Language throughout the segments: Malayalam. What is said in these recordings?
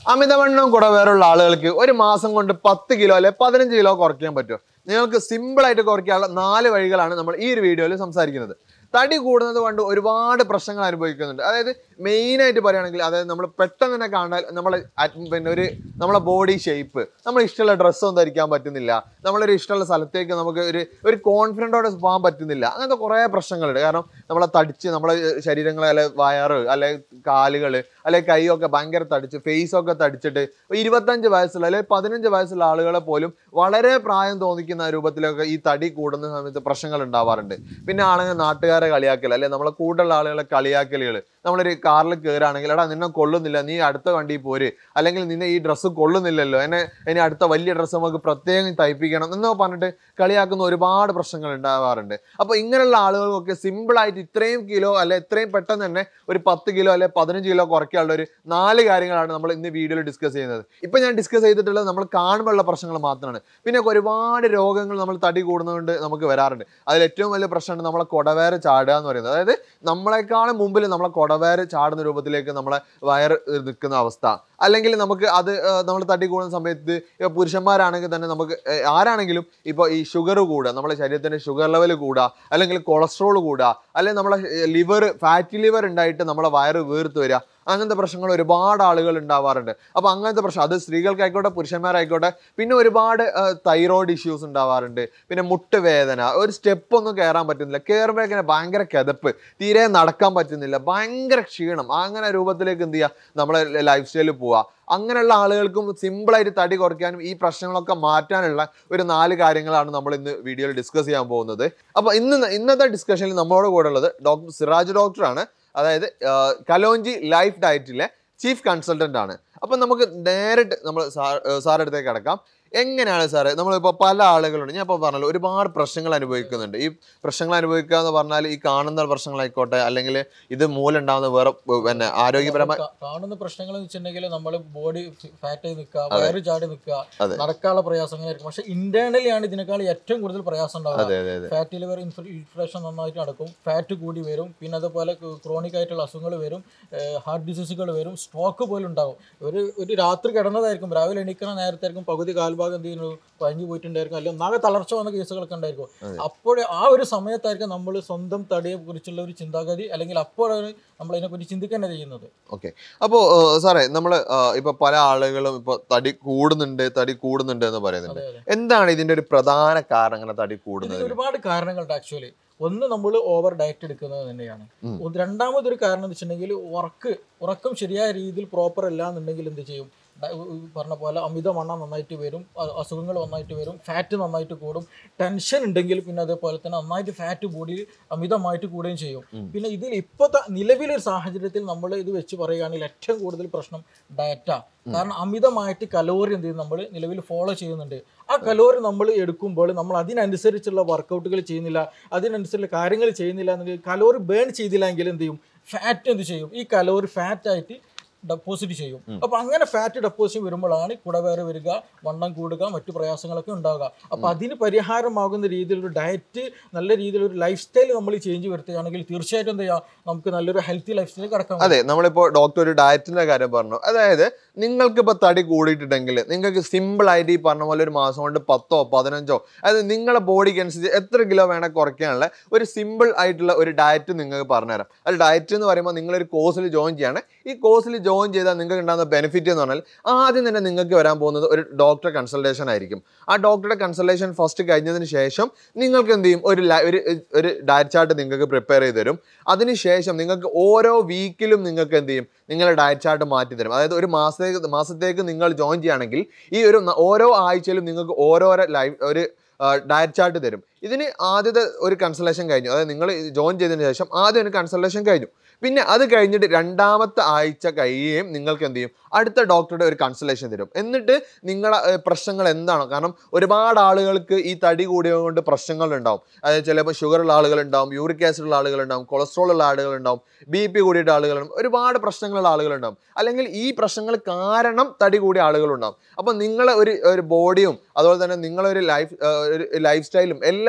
അമിതവണ്ണം കുടവേറുള്ള ആളുകൾക്ക് ഒരു മാസം കൊണ്ട് പത്ത് കിലോ അല്ലെ പതിനഞ്ച് കിലോ കുറയ്ക്കാൻ പറ്റുമോ നിങ്ങൾക്ക് സിമ്പിൾ ആയിട്ട് കുറയ്ക്കാനുള്ള നാല് വഴികളാണ് നമ്മൾ ഈ ഒരു വീഡിയോയിൽ സംസാരിക്കുന്നത് തടി കൂടുന്നത് കൊണ്ട് ഒരുപാട് പ്രശ്നങ്ങൾ അനുഭവിക്കുന്നുണ്ട് അതായത് മെയിൻ ആയിട്ട് പറയുകയാണെങ്കിൽ അതായത് നമ്മൾ പെട്ടെന്ന് തന്നെ കാണാൻ നമ്മളെ at- പിന്നെ ഒരു നമ്മളെ ബോഡി ഷേപ്പ് നമ്മൾ ഇഷ്ടമുള്ള ഡ്രസ്സൊന്നും ധരിക്കാൻ പറ്റുന്നില്ല നമ്മളൊരു ഇഷ്ടമുള്ള സ്ഥലത്തേക്ക് നമുക്ക് ഒരു ഒരു കോൺഫിഡൻറ്റോടെ പോകാൻ പറ്റുന്നില്ല അങ്ങനത്തെ കുറേ പ്രശ്നങ്ങളുണ്ട് കാരണം നമ്മളെ തടിച്ച് നമ്മളെ ശരീരങ്ങൾ അല്ലെ വയറ് അല്ലെ കാലുകൾ അല്ലെ കൈയൊക്കെ ഭയങ്കര തടിച്ച് ഫേസ് ഒക്കെ തടിച്ചിട്ട് ഇരുപത്തഞ്ച് വയസ്സുള്ള അല്ലെ പതിനഞ്ച് വയസ്സുള്ള ആളുകളെ പോലും വളരെ പ്രായം തോന്നിക്കുന്ന രൂപത്തിലൊക്കെ ഈ തടി കൂടുന്ന സമയത്ത് പ്രശ്നങ്ങൾ ഉണ്ടാവാറുണ്ട് പിന്നെ ആണെങ്കിൽ നാട്ടുകാരെ കളിയാക്കൽ അല്ലെ നമ്മളെ കൂടുതലുള്ള ആളുകളെ കളിയാക്കലുകൾ നമ്മളൊരു കാറിൽ കയറുകയാണെങ്കിൽ എടാ നിന്നെ കൊള്ളുന്നില്ല നീ അടുത്ത വണ്ടിയിൽ പോര് അല്ലെങ്കിൽ നിന്നെ ഈ ഡ്രസ്സ് കൊള്ളുന്നില്ലല്ലോ എന്നെ ഇനി അടുത്ത വലിയ ഡ്രസ്സ് നമുക്ക് പ്രത്യേകം തയ്പ്പിക്കണം എന്നോ പറഞ്ഞിട്ട് കളിയാക്കുന്ന ഒരുപാട് പ്രശ്നങ്ങൾ ഉണ്ടാവാറുണ്ട് അപ്പോൾ ഇങ്ങനെയുള്ള ആളുകൾക്കൊക്കെ സിമ്പിളായിട്ട് ഇത്രയും കിലോ അല്ലെ ഇത്രയും പെട്ടെന്ന് തന്നെ ഒരു പത്ത് കിലോ അല്ലെ പതിനഞ്ച് കിലോ കുറയ്ക്കാനുള്ള ഒരു നാല് കാര്യങ്ങളാണ് നമ്മൾ ഇന്ന് വീഡിയോയിൽ ഡിസ്കസ് ചെയ്യുന്നത് ഇപ്പം ഞാൻ ഡിസ്കസ് ചെയ്തിട്ടുള്ളത് നമ്മൾ കാണുമ്പോഴുള്ള പ്രശ്നങ്ങൾ മാത്രമാണ് പിന്നെ ഒരുപാട് രോഗങ്ങൾ നമ്മൾ തടി കൂടുന്നതുകൊണ്ട് നമുക്ക് വരാറുണ്ട് അതിൽ ഏറ്റവും വലിയ പ്രശ്നമാണ് നമ്മളെ കൊടവേര ചാടുക എന്ന് പറയുന്നത് അതായത് നമ്മളെക്കാളും മുമ്പിൽ നമ്മളെ കൊടവേര ചാടുന്ന രൂപത്തിലേക്ക് നമ്മളെ വയർ നിൽക്കുന്ന അവസ്ഥ അല്ലെങ്കിൽ നമുക്ക് അത് നമ്മൾ തടി കൂടുന്ന സമയത്ത് ഇപ്പോൾ പുരുഷന്മാരാണെങ്കിൽ തന്നെ നമുക്ക് ഏഹ്, ആരാണെങ്കിലും ഇപ്പോൾ ഈ ഷുഗർ കൂടുക നമ്മുടെ ശരീരത്തിൻ്റെ ഷുഗർ ലെവൽ കൂടുക അല്ലെങ്കിൽ കൊളസ്ട്രോൾ കൂടുക അല്ലെങ്കിൽ നമ്മളെ ലിവർ ഫാറ്റി ലിവർ ഉണ്ടായിട്ട് നമ്മളെ വയറ് വീർത്ത് വരിക അങ്ങനത്തെ പ്രശ്നങ്ങൾ ഒരുപാട് ആളുകൾ ഉണ്ടാവാറുണ്ട് അപ്പോൾ അങ്ങനത്തെ പ്രശ്നം അത് സ്ത്രീകൾക്കായിക്കോട്ടെ പുരുഷന്മാരായിക്കോട്ടെ പിന്നെ ഒരുപാട് തൈറോയ്ഡ് ഇഷ്യൂസ് ഉണ്ടാവാറുണ്ട് പിന്നെ മുട്ടുവേദന ഒരു സ്റ്റെപ്പ് ഒന്നും കയറാൻ പറ്റുന്നില്ല കയറുമ്പോഴേക്കിനെ ഭയങ്കര കിതപ്പ് തീരെ നടക്കാൻ പറ്റുന്നില്ല ഭയങ്കര ക്ഷീണം അങ്ങനെ രൂപത്തിലേക്ക് എന്ത് ചെയ്യുക നമ്മളെ ലൈഫ് സ്റ്റൈലിൽ പോവുക അങ്ങനെയുള്ള ആളുകൾക്കും സിമ്പിളായിട്ട് തടി കുറയ്ക്കാനും ഈ പ്രശ്നങ്ങളൊക്കെ മാറ്റാനുള്ള ഒരു നാല് കാര്യങ്ങളാണ് നമ്മൾ ഇന്ന് വീഡിയോയിൽ ഡിസ്കസ് ചെയ്യാൻ പോകുന്നത് അപ്പോൾ ഇന്ന് ഇന്നത്തെ ഡിസ്കഷനിൽ നമ്മളോട് കൂടെ ഉള്ളത് ഡോക്ടർ സിറാജ് ഡോക്ടറാണ് അതായത് ആ, കലോഞ്ചി ലൈഫ് ഡയറ്റിലെ ചീഫ് കൺസൾട്ടൻ്റ് ആണ് അപ്പം നമുക്ക് നേരിട്ട് നമ്മൾ സാർ സാറിൻ്റെ അടുത്തേക്ക് കിടക്കാം എങ്ങനെയാണ് സാറേ നമ്മളിപ്പോൾ പല ആളുകളുണ്ട് ഞാൻ ഇപ്പോൾ പറഞ്ഞല്ലോ ഒരുപാട് പ്രശ്നങ്ങൾ അനുഭവിക്കുന്നുണ്ട് ഈ പ്രശ്നങ്ങൾ അനുഭവിക്കുക എന്ന് പറഞ്ഞാൽ ഈ കാണുന്ന പ്രശ്നങ്ങളായിക്കോട്ടെ അല്ലെങ്കിൽ ഇത് മൂലമുണ്ടാകുന്ന വേറെ ഉം, പിന്നെ ആരോഗ്യപരമായ കാ- കാണുന്ന പ്രശ്നങ്ങൾ എന്ന് വെച്ചിട്ടുണ്ടെങ്കിൽ നമ്മൾ ബോഡി ഫാറ്റ് ആയി നിൽക്കുക വയറ് ചാടി നിൽക്കുക അതെ. നടക്കാനുള്ള പ്രയാസങ്ങളായിരിക്കും പക്ഷെ ഇന്റേണലി ആണ് ഇതിനേക്കാൾ ഏറ്റവും കൂടുതൽ പ്രയാസം ഉണ്ടാവുക അതെ അതെ അതെ ഫാറ്റ് ലിവർ ഇൻഫ്ലേഷൻ നന്നായിട്ട് നടക്കും ഫാറ്റ് കൂടി വരും പിന്നെ അതുപോലെ ക്രോണിക് ആയിട്ടുള്ള അസുഖങ്ങൾ വരും ഹാർട്ട് ഡിസീസുകൾ വരും സ്ട്രോക്ക് പോലും ഉണ്ടാവും ഒരു ഒരു രാത്രി കിടന്നതായിരിക്കും രാവിലെ എണീക്കുന്ന നേരത്തായിരിക്കും പകുതി കാൽഭാഗം എന്ത് ചെയ്യുന്നു പഴഞ്ഞു പോയിട്ടുണ്ടായിരിക്കും അല്ലെങ്കിൽ ഒന്നാകെ തളർച്ച വന്ന കേസുകളൊക്കെ ഉണ്ടായിരിക്കും അപ്പോഴേ ആ ഒരു സമയത്തായിരിക്കും നമ്മൾ സ്വന്തം തടിയെ കുറിച്ചുള്ള ഒരു ചിന്താഗതി അല്ലെങ്കിൽ അപ്പോഴാണ് നമ്മൾ അതിനെക്കുറിച്ച് ചിന്തിക്കാൻ ചെയ്യുന്നത് ഓക്കെ അപ്പോൾ സാറേ നമ്മൾ ഇപ്പോൾ പല ആളുകളും ഇപ്പോൾ തടി കൂടുന്നുണ്ട് തടി കൂടുന്നുണ്ട് എന്ന് പറയുന്നുണ്ട് അതെ അതെ എന്താണ് ഇതിന്റെ ഒരു പ്രധാന കാരണം അങ്ങനെ തടി ഇതിന് കൂടുന്നതിന് ഒരുപാട് കാരണങ്ങളുണ്ട് ആക്ച്വലി ഒന്ന് നമ്മൾ ഓവർ ഡയറ്റ് എടുക്കുന്നത് തന്നെയാണ് ഉം. ഒന്ന് രണ്ടാമതൊരു കാരണം എന്ന് വെച്ചിട്ടുണ്ടെങ്കിൽ ഉറക്ക് ഉറക്കം ശരിയായ രീതിയിൽ പ്രോപ്പർ അല്ല എന്നുണ്ടെങ്കിൽ എന്ത് ചെയ്യും ഡ- ഈ പറഞ്ഞ പോലെ അമിതവണ്ണം നന്നായിട്ട് വരും അ- അസുഖങ്ങൾ നന്നായിട്ട് വരും ഫാറ്റ് നന്നായിട്ട് കൂടും ടെൻഷൻ ഉണ്ടെങ്കിൽ പിന്നെ അതേപോലെ തന്നെ നന്നായിട്ട് ഫാറ്റ് ബോഡിയിൽ അമിതമായിട്ട് കൂടുകയും ചെയ്യും ഉം. പിന്നെ ഇതിൽ ഇപ്പോഴത്തെ നിലവിലൊരു സാഹചര്യത്തിൽ നമ്മൾ ഇത് വെച്ച് പറയുകയാണെങ്കിൽ ഏറ്റവും കൂടുതൽ പ്രശ്നം ഡയറ്റാ കാരണം അമിതമായിട്ട് കലോറി എന്ത് ചെയ്യും നമ്മൾ നിലവിൽ ഫോളോ ചെയ്യുന്നുണ്ട് ആ കലോറി നമ്മൾ എടുക്കുമ്പോൾ നമ്മൾ അതിനനുസരിച്ചുള്ള വർക്കൗട്ടുകൾ ചെയ്യുന്നില്ല അതിനനുസരിച്ചുള്ള കാര്യങ്ങൾ ചെയ്യുന്നില്ല എന്നുണ്ടെങ്കിൽ കലോറി ബേൺ ചെയ്തില്ല എങ്കിൽ എന്ത് ചെയ്യും ഫാറ്റ് എന്ത് ചെയ്യും ഈ കലോറി ഫാറ്റ് ആയിട്ട് ഡെപ്പോസിറ്റ് ചെയ്യും അപ്പൊ അങ്ങനെ ഫാറ്റ് ഡെപ്പോസിറ്റ് വരുമ്പോഴാണ് കുടവേറെ വരിക വണ്ണം കൂടുക മറ്റു പ്രയാസങ്ങളൊക്കെ ഉണ്ടാവുക അപ്പൊ അതിന് പരിഹാരമാകുന്ന രീതിയിലൊരു ഡയറ്റ് നല്ല രീതിയിലൊരു ലൈഫ് സ്റ്റൈൽ നമ്മൾ ചേഞ്ച് വരുത്തുകയാണെങ്കിൽ തീർച്ചയായിട്ടും എന്ത് ചെയ്യാം നമുക്ക് നല്ലൊരു ഹെൽത്തി ലൈഫ് സ്റ്റൈൽ കിടക്കാം അതെ നമ്മളിപ്പോൾ ഡോക്ടർ ഒരു ഡയറ്റിന്റെ കാര്യം പറഞ്ഞു അതായത് നിങ്ങൾക്ക് ഇപ്പോൾ തടി കൂടിയിട്ടുണ്ടെങ്കിൽ നിങ്ങൾക്ക് സിമ്പിൾ ആയിട്ട് ഈ പറഞ്ഞ പോലെ ഒരു മാസം കൊണ്ട് പത്തോ പതിനഞ്ചോ അതായത് നിങ്ങളുടെ ബോഡിക്ക് അനുസരിച്ച് എത്ര കിലോ വേണേൽ കുറയ്ക്കാനുള്ള ഒരു സിമ്പിൾ ആയിട്ടുള്ള ഒരു ഡയറ്റ് നിങ്ങൾക്ക് പറഞ്ഞുതരാം അത് ഡയറ്റ് എന്ന് പറയുമ്പോൾ നിങ്ങളൊരു കോഴ്സിൽ ജോയിൻ ചെയ്യാണ് ഈ കോഴ്സിൽ ജോയിൻ ചെയ്താൽ നിങ്ങൾക്ക് ഉണ്ടാകുന്ന ബെനിഫിറ്റ് എന്ന് പറഞ്ഞാൽ ആദ്യം തന്നെ നിങ്ങൾക്ക് വരാൻ പോകുന്നത് ഒരു ഡോക്ടറെ കൺസൾട്ടേഷൻ ആയിരിക്കും ആ ഡോക്ടറുടെ കൺസൾട്ടേഷൻ ഫസ്റ്റ് കഴിഞ്ഞതിന് ശേഷം നിങ്ങൾക്ക് എന്ത് ചെയ്യും ഒരു ലൈ- ഒരു ഒരു ഡയറ്റ് ചാർട്ട് നിങ്ങൾക്ക് പ്രിപ്പയർ ചെയ്ത് തരും അതിനുശേഷം നിങ്ങൾക്ക് ഓരോ വീക്കിലും നിങ്ങൾക്ക് എന്ത് ചെയ്യും നിങ്ങളുടെ ഡയറ്റ് ചാർട്ട് മാറ്റി തരും അതായത് ഒരു മാസത്തേക്ക് മാസത്തേക്ക് നിങ്ങൾ ജോയിൻ ചെയ്യുകയാണെങ്കിൽ ഈ ഒരു ന- ഓരോ ആഴ്ചയിലും നിങ്ങൾക്ക് ഓരോരോ ലൈഫ് ഒരു ഡയറ്റ് ചാർട്ട് തരും ഇതിന് ആദ്യത്തെ ഒരു കൺസൾട്ടേഷൻ കഴിഞ്ഞു അതായത് നിങ്ങൾ ജോയിൻ ചെയ്തതിന് ശേഷം ആദ്യം ഒരു കൺസൾട്ടേഷൻ കഴിഞ്ഞു പിന്നെ അത് കഴിഞ്ഞിട്ട് രണ്ടാമത്തെ ആഴ്ച കഴിയുകയും നിങ്ങൾക്ക് എന്ത് ചെയ്യും അടുത്ത ഡോക്ടറുടെ ഒരു കൺസൾട്ടേഷൻ തരും എന്നിട്ട് നിങ്ങളെ ഏഹ്, പ്രശ്നങ്ങൾ എന്താണോ കാരണം ഒരുപാട് ആളുകൾക്ക് ഈ തടി കൂടിയത് കൊണ്ട് പ്രശ്നങ്ങൾ ഉണ്ടാവും അതായത് ചിലപ്പോൾ ഷുഗർ ഉള്ള ആളുകളുണ്ടാവും യൂറിക് ആസിഡ് ഉള്ള ആളുകളുണ്ടാവും കൊളസ്ട്രോൾ ഉള്ള ആളുകളുണ്ടാവും ബി പി കൂടിയിട്ട് ആളുകളുണ്ടാവും ഒരുപാട് പ്രശ്നങ്ങളുള്ള ആളുകളുണ്ടാവും അല്ലെങ്കിൽ ഈ പ്രശ്നങ്ങൾ കാരണം തടി കൂടിയ ആളുകളുണ്ടാവും അപ്പോൾ നിങ്ങളെ ഒരു ഒരു ബോഡിയും അതുപോലെ തന്നെ നിങ്ങളൊരു ലൈഫ് ഒരു ലൈഫ് സ്റ്റൈലും എല്ലാം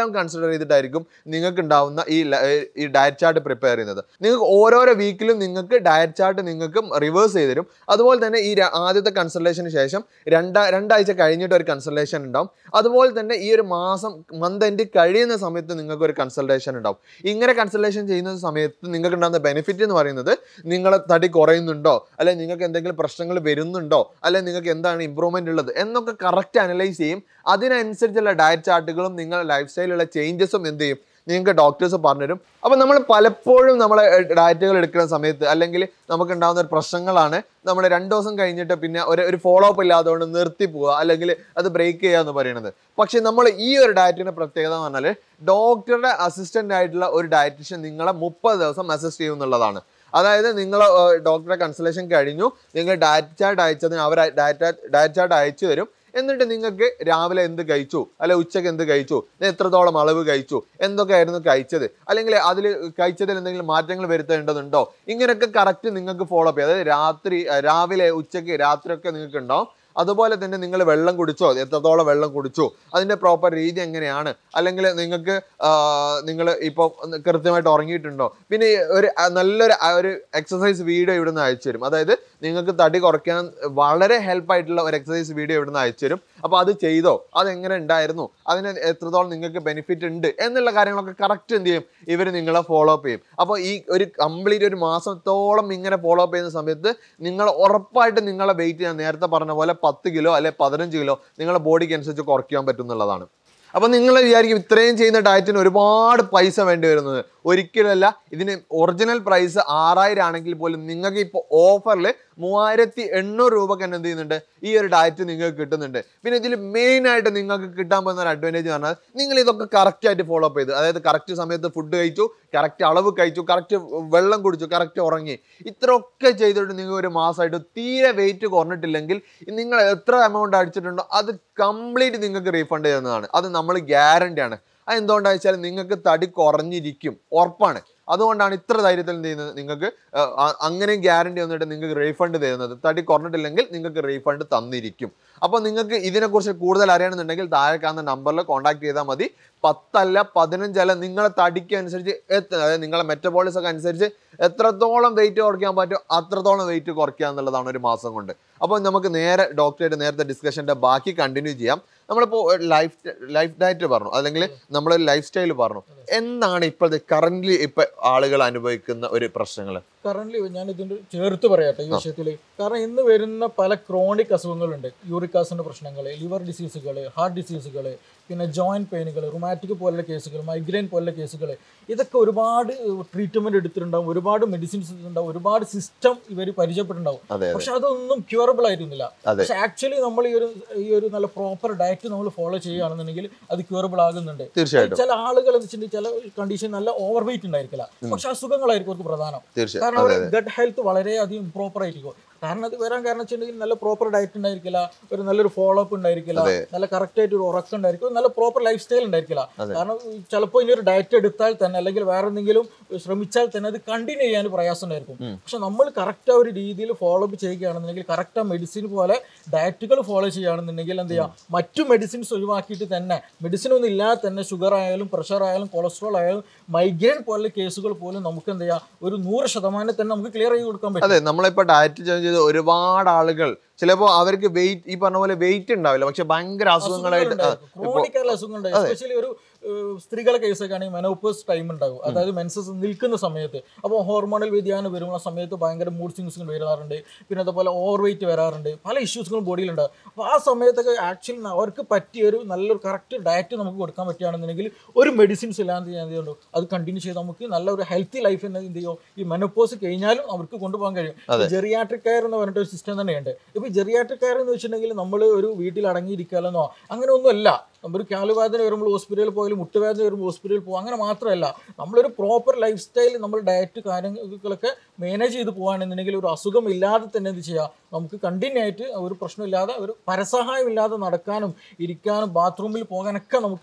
ഇതെല്ലാം കൺസിഡർ ചെയ്തിട്ടായിരിക്കും നിങ്ങൾക്ക് ഉണ്ടാവുന്ന ഈ ല- ഏർ ഈ ഡയറ്റ് ചാർട്ട് പ്രിപ്പയർ ചെയ്യുന്നത് നിങ്ങൾക്ക് ഓരോരോ വീക്കിലും നിങ്ങൾക്ക് ഡയറ്റ് ചാർട്ട് നിങ്ങൾക്ക് റിവേഴ്സ് ചെയ്ത് തരും അതുപോലെ തന്നെ ഈ ര- ആദ്യത്തെ കൺസൾട്ടേഷന് ശേഷം രണ്ടാ രണ്ടാഴ്ച കഴിഞ്ഞിട്ട് ഒരു കൺസൾട്ടേഷൻ ഉണ്ടാവും അതുപോലെ തന്നെ ഈ ഒരു മാസം മന്ത് എൻഡ് കഴിയുന്ന സമയത്ത് നിങ്ങൾക്ക് ഒരു കൺസൾട്ടേഷൻ ഉണ്ടാവും ഇങ്ങനെ കൺസൾട്ടേഷൻ ചെയ്യുന്ന സമയത്ത് നിങ്ങൾക്ക് ഉണ്ടാകുന്ന ബെനിഫിറ്റ് എന്ന് പറയുന്നത് നിങ്ങളെ തടി കുറയുന്നുണ്ടോ അല്ലെങ്കിൽ നിങ്ങൾക്ക് എന്തെങ്കിലും പ്രശ്നങ്ങൾ വരുന്നുണ്ടോ അല്ലെങ്കിൽ നിങ്ങൾക്ക് എന്താണ് ഇമ്പ്രൂവ്മെന്റ് ഉള്ളത് എന്നൊക്കെ കറക്റ്റ് അനലൈസ് ചെയ്യും അതിനനുസരിച്ചുള്ള ഡയറ്റ് ചാർട്ടുകളും നിങ്ങളുടെ ലൈഫ് സ്റ്റൈലിലുള്ള ചേഞ്ചസും എന്ത് ചെയ്യും നിങ്ങൾക്ക് ഡോക്ടേഴ്സ് പറഞ്ഞുതരും അപ്പം നമ്മൾ പലപ്പോഴും നമ്മളെ ഡയറ്റുകൾ എടുക്കുന്ന സമയത്ത് അല്ലെങ്കിൽ നമുക്ക് ഉണ്ടാകുന്ന ഒരു പ്രശ്നങ്ങളാണ് നമ്മൾ രണ്ട് ദിവസം കഴിഞ്ഞിട്ട് പിന്നെ ഒരു ഒരു ഫോളോ അപ്പ് ഇല്ലാത്തതുകൊണ്ട് നിർത്തി പോവുക അല്ലെങ്കിൽ അത് ബ്രേക്ക് ചെയ്യുക എന്ന് പറയുന്നത് പക്ഷേ നമ്മൾ ഈ ഒരു ഡയറ്റിന്റെ പ്രത്യേകത എന്ന് പറഞ്ഞാൽ ഡോക്ടറുടെ അസിസ്റ്റന്റ് ആയിട്ടുള്ള ഒരു ഡയറ്റീഷ്യൻ നിങ്ങളെ മുപ്പത് ദിവസം അസിസ്റ്റ് ചെയ്യും എന്നുള്ളതാണ് അതായത് നിങ്ങൾ ഡോക്ടറെ കൺസൾട്ടേഷൻ കഴിഞ്ഞു നിങ്ങൾ ഡയറ്റ് ചാർട്ട് അയച്ചതിന് അവർ ഡയറ്റ് ഡയറ്റ് ചാർട്ട് അയച്ചു തരും എന്നിട്ട് നിങ്ങൾക്ക് രാവിലെ എന്ത് കഴിച്ചു അല്ലെ ഉച്ചയ്ക്ക് എന്ത് കഴിച്ചു എത്രത്തോളം അളവ് കഴിച്ചു എന്തൊക്കെയായിരുന്നു കഴിച്ചത് അല്ലെങ്കിൽ അതിൽ കഴിച്ചതിൽ എന്തെങ്കിലും മാറ്റങ്ങൾ വരുത്തേണ്ടതുണ്ടോ ഇങ്ങനെയൊക്കെ കറക്റ്റ് നിങ്ങൾക്ക് ഫോളോ അപ്പ് ചെയ്യാം അതായത് രാത്രി അഹ് രാവിലെ ഉച്ചയ്ക്ക് രാത്രിയൊക്കെ നിങ്ങൾക്ക് ഉണ്ടാവും അതുപോലെ തന്നെ നിങ്ങൾ വെള്ളം കുടിച്ചോ എത്രത്തോളം വെള്ളം കുടിച്ചു അതിൻ്റെ പ്രോപ്പർ രീതി എങ്ങനെയാണ് അല്ലെങ്കിൽ നിങ്ങൾക്ക് നിങ്ങൾ ഇപ്പോൾ കൃത്യമായിട്ട് ഉറങ്ങിയിട്ടുണ്ടോ പിന്നെ ഈ ഒരു ആ, നല്ലൊരു ആ, ഒരു എക്സസൈസ് വീഡിയോ ഇവിടുന്ന് അയച്ചു തരും അതായത് നിങ്ങൾക്ക് തടി കുറയ്ക്കാൻ വളരെ ഹെൽപ്പ് ആയിട്ടുള്ള ഒരു എക്സസൈസ് വീഡിയോ ഇവിടുന്ന് അയച്ചു തരും അപ്പോൾ അത് ചെയ്തോ അതെങ്ങനെ ഉണ്ടായിരുന്നു അതിന് എത്രത്തോളം നിങ്ങൾക്ക് ബെനിഫിറ്റ് ഉണ്ട് എന്നുള്ള കാര്യങ്ങളൊക്കെ കറക്റ്റ് എന്ത് ചെയ്യും ഇവർ നിങ്ങളെ ഫോളോ അപ്പ് ചെയ്യും അപ്പോൾ ഈ ഒരു കംപ്ലീറ്റ് ഒരു മാസത്തോളം ഇങ്ങനെ ഫോളോ അപ്പ് ചെയ്യുന്ന സമയത്ത് നിങ്ങൾ ഉറപ്പായിട്ട് നിങ്ങളെ വെയിറ്റ് ഞാൻ നേരത്തെ പറഞ്ഞ പോലെ പത്ത് കിലോ അല്ലെ പതിനഞ്ച് കിലോ നിങ്ങളുടെ ബോഡിക്ക് അനുസരിച്ച് കുറയ്ക്കാൻ പറ്റും എന്നുള്ളതാണ് അപ്പൊ നിങ്ങൾ വിചാരിക്കും ഇത്രയും ചെയ്യുന്ന ഡയറ്റിന് ഒരുപാട് പൈസ വേണ്ടി വരുന്നത് ഒരിക്കലല്ല ഇതിന് ഒറിജിനൽ പ്രൈസ് ആറായിരം ആണെങ്കിൽ പോലും നിങ്ങൾക്ക് ഇപ്പോൾ ഓഫറിൽ മൂവായിരത്തി എണ്ണൂറ് രൂപക്ക് തന്നെ എന്ത് ചെയ്യുന്നുണ്ട് ഈ ഒരു ഡയറ്റ് നിങ്ങൾക്ക് കിട്ടുന്നുണ്ട് പിന്നെ ഇതിൽ മെയിൻ ആയിട്ട് നിങ്ങൾക്ക് കിട്ടാൻ പോകുന്ന ഒരു അഡ്വാൻറ്റേജ് പറഞ്ഞാൽ നിങ്ങൾ ഇതൊക്കെ കറക്റ്റ് ആയിട്ട് ഫോളോ അപ്പ് ചെയ്ത് അതായത് കറക്റ്റ് സമയത്ത് ഫുഡ് കഴിച്ചു കറക്റ്റ് അളവ് കഴിച്ചു കറക്റ്റ് വെള്ളം കുടിച്ചു കറക്റ്റ് ഉറങ്ങി ഇത്രയൊക്കെ ചെയ്തിട്ട് നിങ്ങൾ ഒരു മാസമായിട്ട് തീരെ വെയിറ്റ് കുറഞ്ഞിട്ടില്ലെങ്കിൽ നിങ്ങൾ എത്ര എമൗണ്ട് അടിച്ചിട്ടുണ്ടോ അത് കംപ്ലീറ്റ് നിങ്ങൾക്ക് റീഫണ്ട് ചെയ്യുന്നതാണ് അത് നമ്മൾ ഗ്യാരണ്ടി ആണ് അത് എന്തുകൊണ്ടാണെന്ന് വെച്ചാൽ നിങ്ങൾക്ക് തടി കുറഞ്ഞിരിക്കും ഉറപ്പാണ് അതുകൊണ്ടാണ് ഇത്ര ധൈര്യത്തിൽ എന്ത് ചെയ്യുന്നത് നിങ്ങൾക്ക് ആ, ആ- അങ്ങനെയും ഗ്യാരണ്ടി വന്നിട്ട് നിങ്ങൾക്ക് റീഫണ്ട് തരുന്നത് തടി കുറഞ്ഞിട്ടില്ലെങ്കിൽ നിങ്ങൾക്ക് റീഫണ്ട് തന്നിരിക്കും അപ്പോൾ നിങ്ങൾക്ക് ഇതിനെക്കുറിച്ച് കൂടുതൽ അറിയണമെന്നുണ്ടെങ്കിൽ താഴെ കാണുന്ന നമ്പറിൽ കോൺടാക്ട് ചെയ്താൽ മതി പത്തല്ല പതിനഞ്ചല്ല നിങ്ങളെ തടിക്ക് അനുസരിച്ച് എത്ര അതായത് നിങ്ങളെ മെറ്റബോളിസം ഒക്കെ അനുസരിച്ച് എത്രത്തോളം വെയിറ്റ് കുറയ്ക്കാൻ പറ്റുമോ അത്രത്തോളം വെയിറ്റ് കുറയ്ക്കുക എന്നുള്ളതാണ് ഒരു മാസം കൊണ്ട് അപ്പോൾ നമുക്ക് നേരെ ഡോക്ടറായിട്ട് നേരത്തെ ഡിസ്കഷൻ്റെ ബാക്കി കണ്ടിന്യൂ ചെയ്യാം നമ്മളിപ്പോൾ ലൈഫ് ലൈഫ് ഡയറ്റ് പറഞ്ഞു അല്ലെങ്കിൽ നമ്മൾ ലൈഫ് സ്റ്റൈൽ പറഞ്ഞു എന്താണ് ഇപ്പോഴത്തെ കറന്റ് ഇപ്പൊ ആളുകൾ അനുഭവിക്കുന്ന ഒരു പ്രശ്നങ്ങൾ കറന്റ് ഞാൻ ഇതിന്റെ ചേർത്ത് പറയട്ടെ ഈ വിഷയത്തിൽ കാരണം ഇന്ന് വരുന്ന പല ക്രോണിക് അസുഖങ്ങളുണ്ട് യൂറിക് ആസിഡിന്റെ പ്രശ്നങ്ങൾ ലിവർ ഡിസീസുകൾ ഹാർട്ട് ഡിസീസുകൾ പിന്നെ ജോയിന്റ് പെയിനുകൾ റുമാറ്റിക് പോലുള്ള കേസുകൾ മൈഗ്രെയിൻ പോലുള്ള കേസുകൾ ഇതൊക്കെ ഒരുപാട് ട്രീറ്റ്മെന്റ് എടുത്തിട്ടുണ്ടാവും ഒരുപാട് മെഡിസിൻസ് ഉണ്ടാവും ഒരുപാട് സിസ്റ്റം ഇവർ പരിചയപ്പെട്ടിട്ടുണ്ടാവും അതെ അതെ പക്ഷെ അതൊന്നും ക്യൂറബിൾ ആയിരുന്നില്ല അതെ. പക്ഷെ ആക്ച്വലി നമ്മൾ ഈ ഒരു ഈ ഒരു നല്ല പ്രോപ്പർ ഡയറ്റ് നമ്മൾ ഫോളോ ചെയ്യുകയാണെന്നുണ്ടെങ്കിൽ അത് ക്യൂറബിൾ ആകുന്നുണ്ട് തീർച്ചയായിട്ടും ചില ആളുകൾ എന്ന് വെച്ചിട്ടുണ്ടെങ്കിൽ ചില കണ്ടീഷൻ നല്ല ഓവർ വെയിറ്റ് ഉണ്ടായിരിക്കില്ല പക്ഷെ അസുഖങ്ങളായിരിക്കും അവർക്ക് പ്രധാനം തീർച്ചയായും കാരണം അവർ ഗട്ട് ഹെൽത്ത് വളരെയധികം ഇംപ്രോപ്പർ ആയിരിക്കും കാരണം അത് വരാൻ കാരണം വെച്ചിട്ടുണ്ടെങ്കിൽ നല്ല പ്രോപ്പർ ഡയറ്റ് ഉണ്ടായിരിക്കില്ല ഒരു നല്ലൊരു ഫോളോ അപ്പ് ഉണ്ടായിരിക്കില്ല നല്ല കറക്റ്റ് ആയിട്ട് ഒരു ഉറക്കം ഉണ്ടായിരിക്കും ഒരു നല്ല പ്രോപ്പർ ലൈഫ് സ്റ്റൈൽ ഉണ്ടായിരിക്കില്ല കാരണം ചിലപ്പോൾ ഇനി ഒരു ഡയറ്റ് എടുത്താൽ തന്നെ അല്ലെങ്കിൽ വേറെ എന്തെങ്കിലും ശ്രമിച്ചാൽ തന്നെ അത് കണ്ടിന്യൂ ചെയ്യാൻ പ്രയാസം ഉണ്ടായിരിക്കും പക്ഷെ നമ്മൾ കറക്റ്റ് ആ ഒരു രീതിയിൽ ഫോളോ അപ്പ് ചെയ്യുകയാണെന്നുണ്ടെങ്കിൽ കറക്റ്റ് ആ മെഡിസിൻ പോലെ ഡയറ്റുകൾ ഫോളോ ചെയ്യുകയാണെന്നുണ്ടെങ്കിൽ എന്ത് ചെയ്യാം മറ്റു മെഡിസിൻസ് ഒഴിവാക്കിയിട്ട് തന്നെ മെഡിസിൻ ഒന്നും ഇല്ലാതെ തന്നെ ഷുഗർ ആയാലും പ്രഷർ ആയാലും കൊളസ്ട്രോൾ ആയാലും മൈഗ്രെയിൻ പോലുള്ള കേസുകൾ പോലും നമുക്ക് എന്ത് ചെയ്യാം ഒരു നൂറ് ശതമാനം തന്നെ നമുക്ക് ക്ലിയർ ചെയ്ത് കൊടുക്കാൻ പറ്റും അതെ നമ്മളിപ്പോ ഡയറ്റ് ചേഞ്ച് ചെയ്ത് ഒരുപാട് ആളുകൾ ചിലപ്പോ അവർക്ക് വെയിറ്റ് ഈ പറഞ്ഞ പോലെ വെയിറ്റ് ഉണ്ടാവില്ല പക്ഷെ ഭയങ്കര അസുഖങ്ങളായിട്ട് ആ, ക്രോണിക് ആയിട്ടുള്ള അസുഖങ്ങളുണ്ട് എസ്പെഷ്യലി ഒരു ഏഹ്, സ്ത്രീകളെ കേസൊക്കെ ആണെങ്കിൽ മെനോപ്പേഴ്സ് ടൈം ഉണ്ടാവും അതായത് മെൻസസ് നിൽക്കുന്ന സമയത്ത് അപ്പോൾ ഹോർമോണൽ വ്യതിയാനം വരുന്ന സമയത്ത് ഭയങ്കര മൂഡ് സ്വിങ്സ് വരാറുണ്ട് പിന്നെ അതുപോലെ ഓവർ വെയിറ്റ് വരാറുണ്ട് പല ഇഷ്യൂസുകളും ബോഡിയിലുണ്ട് അപ്പോൾ ആ സമയത്തൊക്കെ ആക്ച്വലി അവർക്ക് പറ്റിയ ഒരു നല്ലൊരു കറക്റ്റ് ഡയറ്റ് നമുക്ക് കൊടുക്കാൻ പറ്റുകയാണെന്നുണ്ടെങ്കിൽ ഒരു മെഡിസിൻസ് ഇല്ലാതെ ചെയ്യാൻ എന്ത് ചെയ്യുന്നുണ്ട് അത് കണ്ടിന്യൂ ചെയ്ത് നമുക്ക് നല്ലൊരു ഹെൽത്തി ലൈഫ് എന്ന് എന്ത് ചെയ്യും ഈ മെനോപ്പോസ് കഴിഞ്ഞാലും അവർക്ക് കൊണ്ടുപോകാൻ കഴിയും ജെറിയാട്രിക് കെയർ എന്ന് പറഞ്ഞിട്ട് ഒരു സിസ്റ്റം തന്നെയുണ്ട് ഇപ്പോൾ ഈ ജെറിയാട്രിക് കെയർ എന്ന് വെച്ചിട്ടുണ്ടെങ്കിൽ നമ്മൾ ഒരു വീട്ടിൽ അടങ്ങിയിരിക്കാലെന്നോ അങ്ങനെ ഒന്നുമല്ല ഒരു കാലുവേദന വരുമ്പോൾ ഹോസ്പിറ്റലിൽ പോയാലും മുട്ടുവേദന വരുമ്പോൾ ഹോസ്പിറ്റലിൽ പോകും അങ്ങനെ മാത്രമല്ല നമ്മളൊരു പ്രോപ്പർ ലൈഫ് സ്റ്റൈൽ നമ്മൾ ഡയറ്റ് കാര്യങ്ങളൊക്കെ മാനേജ് ചെയ്ത് പോകുകയാണെന്നുണ്ടെങ്കിൽ ഒരു അസുഖം ഇല്ലാതെ തന്നെ എന്ത് ചെയ്യുക നമുക്ക് കണ്ടിന്യൂ ആയിട്ട് ഒരു പ്രശ്നമില്ലാതെ ഒരു പരസഹായം ഇല്ലാതെ നടക്കാനും ഇരിക്കാനും ബാത്റൂമിൽ പോകാനൊക്കെ നമുക്ക് എന്ത് ചെയ്യും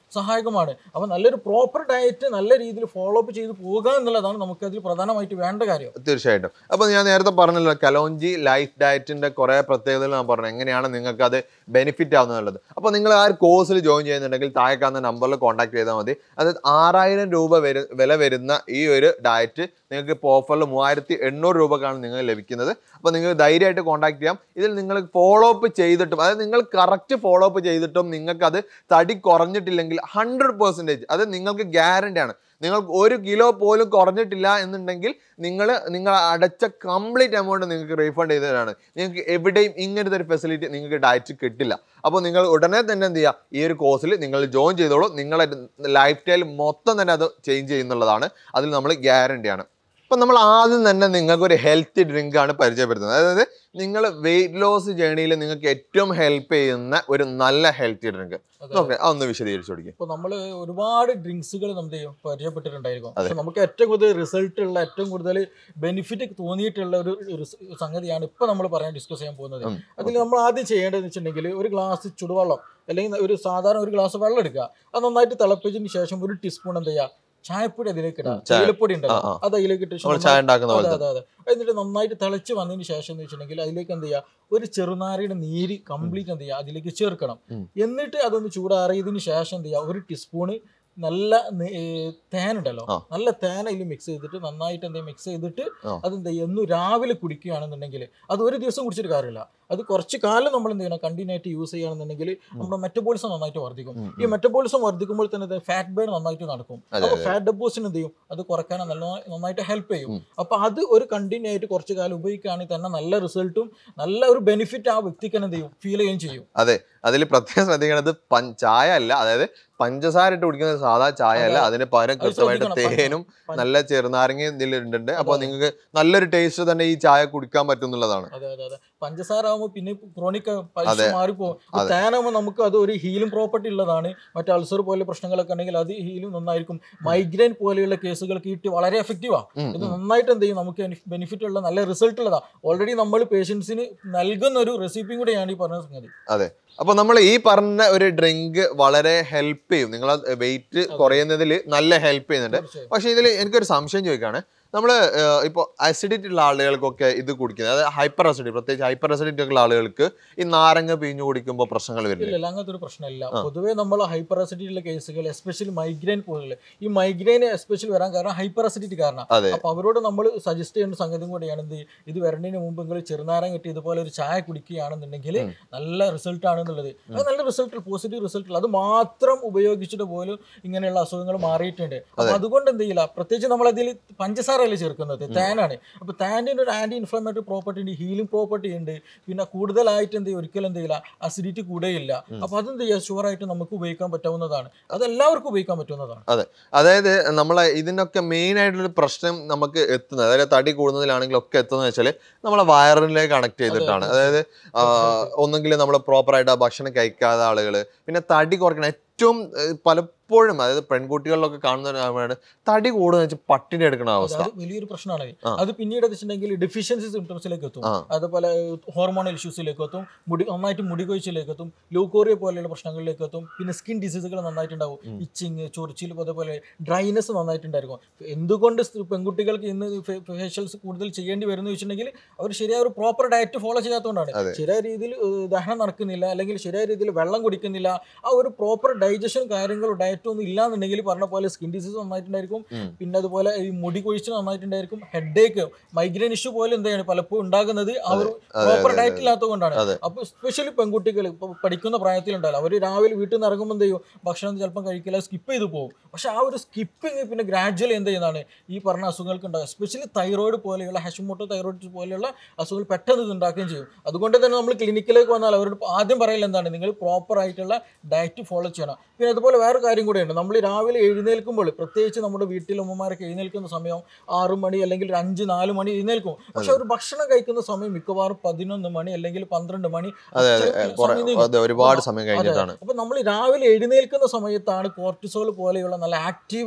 സഹായകമാണ് അപ്പോൾ നല്ലൊരു പ്രോപ്പർ ഡയറ്റ് നല്ല രീതിയിൽ ഫോളോ അപ്പ് ചെയ്ത് പോകുക എന്നുള്ളതാണ് നമുക്കതിൽ പ്രധാനമായിട്ട് വേണ്ട കാര്യം തീർച്ചയായിട്ടും അപ്പൊ ഞാൻ നേരത്തെ പറഞ്ഞല്ലോ കലോഞ്ചി ലൈഫ് ഡയറ്റിന്റെ കുറെ പ്രത്യേകതകൾ ഞാൻ പറഞ്ഞു എങ്ങനെയാണ് നിങ്ങൾക്ക് അത് ബെനിഫിറ്റ് ആവുന്നുള്ളത് അപ്പൊ നിങ്ങൾ ആ ഒരു കോഴ്സിൽ ജോയിൻ ചെയ്യുന്നുണ്ടെങ്കിൽ താഴെ കാണുന്ന നമ്പറിൽ കോൺടാക്ട് ചെയ്താൽ മതി അത് ആറായിരം രൂപ വരു വില വരുന്ന ഈ ഒരു ഡയറ്റ് നിങ്ങൾക്ക് ഇപ്പോൾ ഓഫറിൽ മൂവായിരത്തി എണ്ണൂറ് രൂപക്കാണ് നിങ്ങൾക്ക് ലഭിക്കുന്നത് അപ്പോൾ നിങ്ങൾ ധൈര്യമായിട്ട് കോൺടാക്ട് ചെയ്യാം ഇതിൽ നിങ്ങൾ ഫോളോ അപ്പ് ചെയ്തിട്ടും അതായത് നിങ്ങൾ കറക്റ്റ് ഫോളോ അപ്പ് ചെയ്തിട്ടും നിങ്ങൾക്ക് അത് തടി കുറഞ്ഞിട്ടില്ലെങ്കിൽ ഹൺഡ്രഡ് പെർസെൻറ്റേജ് അത് നിങ്ങൾക്ക് ഗ്യാരണ്ടി ആണ് നിങ്ങൾക്ക് ഒരു കിലോ പോലും കുറഞ്ഞിട്ടില്ല എന്നുണ്ടെങ്കിൽ നിങ്ങൾ നിങ്ങൾ അടച്ച കംപ്ലീറ്റ് എമൗണ്ട് നിങ്ങൾക്ക് റീഫണ്ട് ചെയ്ത് തരാണ് നിങ്ങൾക്ക് എവിടെയും ഇങ്ങനത്തെ ഒരു ഫെസിലിറ്റി നിങ്ങൾക്ക് ഡയറ്റ് കിട്ടില്ല അപ്പോൾ നിങ്ങൾ ഉടനെ തന്നെ എന്ത് ചെയ്യുക ഈ ഒരു കോഴ്സിൽ നിങ്ങൾ ജോയിൻ ചെയ്തോളൂ നിങ്ങളെ ലൈഫ് സ്റ്റൈൽ മൊത്തം തന്നെ അത് ചേഞ്ച് ചെയ്യുന്നുള്ളതാണ് അതിൽ നമ്മൾ ഗ്യാരണ്ടിയാണ് അപ്പം നമ്മൾ ആദ്യം തന്നെ നിങ്ങൾക്ക് ഒരു ഹെൽത്തി ഡ്രിങ്ക് ആണ് പരിചയപ്പെടുത്തുന്നത് അതായത് നിങ്ങൾ വെയിറ്റ് ലോസ് ജേണിയിൽ നിങ്ങൾക്ക് ഏറ്റവും ഹെൽപ്പ് ചെയ്യുന്ന ഒരു നല്ല ഹെൽത്തി ഡ്രിങ്ക് അതെ. ഓക്കെ അതൊന്ന് വിശദീകരിച്ചു കൊടുക്കും ഇപ്പോൾ നമ്മൾ ഒരുപാട് ഡ്രിങ്ക്സുകൾ നമ്മൾ പരിചയപ്പെട്ടിട്ടുണ്ടായിരിക്കും പക്ഷെ നമുക്ക് ഏറ്റവും കൂടുതൽ റിസൾട്ട് ഉള്ള ഏറ്റവും കൂടുതൽ ബെനിഫിറ്റ് തോന്നിയിട്ടുള്ള ഒരു ഒരു സ- സംഗതിയാണ് ഇപ്പോൾ നമ്മൾ പറയാൻ ഡിസ്കസ് ചെയ്യാൻ പോകുന്നത് ഉം. അതിൽ നമ്മൾ ആദ്യം ചെയ്യേണ്ടതെന്ന് വെച്ചിട്ടുണ്ടെങ്കിൽ ഒരു ഗ്ലാസ് ചുടുവെള്ളം അല്ലെങ്കിൽ ഒരു സാധാരണ ഒരു ഗ്ലാസ് വെള്ളം എടുക്കുക അത് നന്നായിട്ട് തിളപ്പിച്ചതിന് ശേഷം ഒരു ടീസ്പൂൺ എന്താ ചെയ്യുക ചായപ്പൊടി അതിലേക്ക് ഇടുക ചായ. തേയിലപ്പൊടി ഉണ്ടല്ലോ ആ, ആ. അത് അതിലേക്ക് ഇട്ട് നമ്മൾ ചായ ഉണ്ടാക്കുന്ന അതെ പോലെ അതെ അതെ എന്നിട്ട് നന്നായിട്ട് തിളച്ച് വന്നതിന് ശേഷം എന്ന് വെച്ചിട്ടുണ്ടെങ്കിൽ അതിലേക്ക് എന്ത് ചെയ്യുക ഒരു ചെറുനാരയുടെ നീര് കംപ്ലീറ്റ് എന്ത് ചെയ്യുക അതിലേക്ക് ചേർക്കണം ഉം. എന്നിട്ട് അതൊന്ന് ചൂടാറിയതിന് ശേഷം എന്ത് ചെയ്യുക ഒരു ടീസ്പൂണ് നല്ല നെ- ഏ, തേനുണ്ടല്ലോ ആ. നല്ല തേൻ അതിൽ മിക്സ് ചെയ്തിട്ട് നന്നായിട്ട് എന്ത് മിക്സ് ചെയ്തിട്ട് ആ. അതെന്ത് ചെയ്യുക എന്നും രാവിലെ കുടിക്കുകയാണെന്നുണ്ടെങ്കിൽ അത് ഒരു ദിവസം കുടിച്ചിട്ട് കാര്യമില്ല അത് കുറച്ച് കാലം നമ്മൾ എന്ത് ചെയ്യണം കണ്ടിന്യൂ ആയിട്ട് യൂസ് ചെയ്യുകയാണെന്നുണ്ടെങ്കിൽ നമ്മുടെ മെറ്റബോളിസം നന്നായിട്ട് വർദ്ധിക്കും ഉം, ഈ മെറ്റബോളിസം വർദ്ധിക്കുമ്പോൾ തന്നെ ഫാറ്റ് ബേൺ നന്നായിട്ട് നടക്കും അതെ, അപ്പൊ ഫാറ്റ് ഡെപ്പോസിന് എന്ത് ചെയ്യും അത് കുറയ്ക്കാൻ നല്ല നന്നായിട്ട് ഹെൽപ്പ് ചെയ്യും ഉം. അപ്പൊ അത് ഒരു കണ്ടിന്യൂ ആയിട്ട് കുറച്ച് കാലം ഉപയോഗിക്കുകയാണെങ്കിൽ തന്നെ നല്ല റിസൾട്ടും നല്ല ഒരു ബെനിഫിറ്റ് ആ വ്യക്തിക്ക് തന്നെ എന്ത് ചെയ്യും ഫീൽ ചെയ്യുകയും ചെയ്യും അതിൽ പ്രത്യേകം ശ്രദ്ധിക്കേണ്ടത് പൻ- ചായ അല്ല അതായത് പഞ്ചസാര ഇട്ട് കുടിക്കുന്നത് സാധാ ചായ അല്ല അതിന് പകരം അത് കൃത്യമായിട്ട് ശ്രദ്ധിക്കണം. തേനും പഞ്ച- നല്ല ചെറുനാരങ്ങ ഇതിലുണ്ട് അപ്പോൾ അതെ. നിങ്ങൾക്ക് നല്ലൊരു ടേസ്റ്റ് തന്നെ ഈ ചായ കുടിക്കാൻ പറ്റും എന്നുള്ളതാണ് അതെ അതെ അതെ പഞ്ചസാര ആകുമ്പോൾ പിന്നെ ക്രോണിക് പൈസ അതെ. മാറിപ്പോകും അതെ. തേനാകുമ്പോൾ നമുക്ക് അത് ഒരു ഹീലിംഗ് പ്രോപ്പർട്ടി ഉള്ളതാണ് മറ്റേ അൾസർ പോലെ പ്രശ്നങ്ങളൊക്കെ ഉണ്ടെങ്കിൽ അത് ഹീലും നന്നായിരിക്കും മൈഗ്രെയിൻ പോലെയുള്ള കേസുകൾക്ക് ഇട്ട് വളരെ എഫക്റ്റീവാ ഉം, ഇത് ഉം. നന്നായിട്ട് എന്ത് ചെയ്യും നമുക്ക് ബെനിഫിറ്റ് ഉള്ള നല്ല റിസൾട്ട് ഉള്ളതാ ഓൾറെഡി നമ്മൾ പേഷ്യൻസിന് നൽകുന്ന ഒരു റെസിപ്പിയും കൂടെയാണ് ഈ പറഞ്ഞ സംഗതി അപ്പൊ നമ്മൾ ഈ പറഞ്ഞ ഒരു ഡ്രിങ്ക് വളരെ ഹെൽപ്പ് ചെയ്യും നിങ്ങൾ വെയിറ്റ് കുറയുന്നതിൽ നല്ല ഹെൽപ്പ് ചെയ്യുന്നുണ്ട് തീർച്ചയായും. പക്ഷെ ഇതിൽ എനിക്കൊരു സംശയം ചോദിക്കാണ് നമ്മൾ ഇപ്പോൾ അസിഡിറ്റി ഉള്ള ആളുകൾക്കൊക്കെ ഇത് കുടിക്കുന്നത് അതായത് ഹൈപ്പർ അസിഡിറ്റി പ്രത്യേകിച്ച് ഹൈപ്പർ അസിഡിറ്റി ഒക്കെ ഉള്ള ആളുകൾക്ക് ഈ നാരങ്ങ പിഴിഞ്ഞു കുടിക്കുമ്പോൾ പ്രശ്നങ്ങൾ ഇല്ല വരില്ല ഇല്ല അങ്ങനത്തെ ഒരു പ്രശ്നമില്ല ആ. പൊതുവേ നമ്മൾ ഹൈപ്പർ അസിഡിറ്റി ഉള്ള കേസുകൾ എസ്പെഷ്യലി മൈഗ്രെയിൻ പോലുള്ള ഈ മൈഗ്രെയിൻ എസ്പെഷ്യലി വരാൻ കാരണം ഹൈപ്പർ അസിഡിറ്റി കാരണം അതെ അപ്പൊ അവരോട് നമ്മൾ സജസ്റ്റ് ചെയ്യുന്ന സംഗതിയും കൂടിയാണ് എന്ത് ഇത് വരണതിന് മുമ്പ് നിങ്ങൾ ചെറുനാരം കിട്ടി ഇതുപോലെ ഒരു ചായ കുടിക്കുകയാണെന്നുണ്ടെങ്കിൽ ഉം. നല്ല റിസൾട്ട് ആണെന്നുള്ളത് അത് നല്ല റിസൾട്ട് പോസിറ്റീവ് റിസൾട്ട് അത് മാത്രം ഉപയോഗിച്ചിട്ട് പോലും ഇങ്ങനെയുള്ള അസുഖങ്ങൾ മാറിയിട്ടുണ്ട് അപ്പൊ അതുകൊണ്ട് എന്ത് ചെയ്യില്ല പ്രത്യേകിച്ച് നമ്മൾ അതിൽ പഞ്ചസാരയല്ലേ ചേർക്കുന്നത് തേനാണ് അപ്പൊ തേനിന് ഒരു ആന്റി ഇൻഫ്ലമേറ്ററി പ്രോപ്പർട്ടി ഉണ്ട് ഹീലിംഗ് പ്രോപ്പർട്ടി ഉണ്ട് പിന്നെ കൂടുതലായിട്ട് എന്ത് ചെയ്യും ഒരിക്കലും എന്ത് ചെയ്യില്ല അസിഡിറ്റി കൂടുകയില്ല അപ്പൊ അതെന്ത് ചെയ്യുക ഷുവറായിട്ട് നമുക്ക് ഉപയോഗിക്കാൻ പറ്റാവുന്നതാണ് അത് എല്ലാവർക്കും ഉപയോഗിക്കാൻ പറ്റുന്നതാണ് അതായത് നമ്മളെ ഇതിനൊക്കെ മെയിൻ ആയിട്ടുള്ള പ്രശ്നം നമുക്ക് എത്തുന്നത് അതായത് തടി കൂടുന്നതിലാണെങ്കിലും ഒക്കെ എത്തുന്നത് വെച്ചാൽ നമ്മളെ വയറിലേക്ക് കണക്ട് ചെയ്തിട്ടാണ് അതെ. അതായത് ആ, ഒന്നെങ്കിൽ നമ്മൾ പ്രോപ്പറായിട്ട് ആ ഭക്ഷണം കഴിക്കാത്ത ആളുകൾ പിന്നെ തടി കുറയ്ക്കണം ഏറ്റവും ഏഹ്, പലപ്പോഴും അതായത് പെൺകുട്ടികളിലൊക്കെ കാണുന്നവരാണ് തടി കൂടുന്ന വെച്ചാൽ പട്ടിണി എടുക്കുന്ന അവസ്ഥ അത് വലിയൊരു പ്രശ്നമാണ് ആ. അത് പിന്നീട് വെച്ചിട്ടുണ്ടെങ്കിൽ ഡിഫിഷ്യൻസി സിംറ്റംസിലേക്ക് എത്തും ആ. അതുപോലെ ഹോർമോണൽ ഇഷ്യൂസിലേക്ക് എത്തും മുടി നന്നായിട്ട് മുടി കൊഴിച്ചിലേക്ക് എത്തും ലൂക്കോറിയ പോലെയുള്ള പ്രശ്നങ്ങളിലേക്ക് എത്തും പിന്നെ സ്കിൻ ഡിസീസുകൾ നന്നായിട്ടുണ്ടാവും ഉം. ഇച്ചിങ് ചൊറിച്ചിൽ അതേപോലെ ഡ്രൈനെസ് നന്നായിട്ടുണ്ടായിരിക്കും എന്തുകൊണ്ട് സ്ത്രീ- പെൺകുട്ടികൾക്ക് ഇന്ന് ഫേഷ്യൽസ് കൂടുതൽ ചെയ്യേണ്ടി വരുന്നു വെച്ചിട്ടുണ്ടെങ്കിൽ അവർ ശരിയായ ഒരു പ്രോപ്പർ ഡയറ്റ് ഫോളോ ചെയ്യാത്തതുകൊണ്ടാണ് അതെ. ശരിയായ രീതിയിൽ ഏഹ്, ദഹനം നടക്കുന്നില്ല അല്ലെങ്കിൽ ശരിയായ രീതിയിൽ വെള്ളം കുടിക്കുന്നില്ല ആ ഒരു പ്രോപ്പർ ഡൈജഷൻ കാര്യങ്ങളും ഡയറ്റും ഒന്നും ഇല്ലാന്നുണ്ടെങ്കിൽ പറഞ്ഞ പോലെ സ്കിൻ ഡിസീസ് നന്നായിട്ടുണ്ടായിരിക്കും ഉം. പിന്നെ അതുപോലെ ഈ മുടി കൊഴിച്ചിൽ നന്നായിട്ടുണ്ടായിരിക്കും ഹെഡേക്ക് മൈഗ്രെയിൻ ഇഷ്യൂ പോലെ എന്താണ് പലപ്പോഴും ഉണ്ടാകുന്നത് ആ ഒരു അതെ, പ്രോപ്പർ അതെ, ഡയറ്റ് ഇല്ലാത്തതുകൊണ്ടാണ് അതെ. അപ്പൊ സ്പെഷ്യലി പെൺകുട്ടികൾ ഇപ്പൊ പഠിക്കുന്ന പ്രായത്തിലുണ്ടല്ലോ അവർ രാവിലെ വീട്ടിൽ നിന്ന് ഇറങ്ങുമ്പോൾ എന്ത് ചെയ്യും ഭക്ഷണം ചിലപ്പം കഴിക്കില്ല സ്കിപ്പ് ചെയ്ത് പോകും പക്ഷെ ആ ഒരു സ്കിപ്പിങ് പിന്നെ ഗ്രാജുവലി എന്ത് ചെയ്യുന്നതാണ് ഈ പറഞ്ഞ അസുഖങ്ങൾക്ക് ഉണ്ടാകും എസ്പെഷ്യലി തൈറോയിഡ് പോലെയുള്ള ഹെഷമോട്ടോ തൈറോയിഡ് പോലെയുള്ള അസുഖങ്ങൾ പെട്ടെന്ന് ഇത് ഉണ്ടാക്കുകയും ചെയ്യും അതുകൊണ്ട് തന്നെ നമ്മൾ ക്ലിനിക്കിലേക്ക് വന്നാൽ അവരോട് ആദ്യം പറയൽ എന്താണ് നിങ്ങൾ പ്രോപ്പർ ആയിട്ടുള്ള ഡയറ്റ് ഫോളോ ചെയ്യണം പിന്നെ അതുപോലെ വേറെ കാര്യം കൂടെയുണ്ട് നമ്മൾ രാവിലെ എഴുന്നേൽക്കുമ്പോൾ പ്രത്യേകിച്ച് നമ്മുടെ വീട്ടിൽ ഉമ്മമാരൊക്കെ എഴുന്നേൽക്കുന്ന സമയം ആറ് മണി അല്ലെങ്കിൽ ഒരു അഞ്ച് നാല് മണി എഴുന്നേൽക്കും പക്ഷെ ഒരു ഭക്ഷണം കഴിക്കുന്ന സമയം മിക്കവാറും പതിനൊന്ന് മണി അല്ലെങ്കിൽ പന്ത്രണ്ട് മണി അതെ അതെ അത്രയും കുറെ സമയം നീങ്ങും. അതെ ഒരുപാട് സമയം അതെ. കഴിഞ്ഞിട്ടാണ് അപ്പൊ നമ്മൾ രാവിലെ എഴുന്നേൽക്കുന്ന സമയത്താണ് കോർട്ടിസോൾ പോലെയുള്ള നല്ല ആക്റ്റീവ്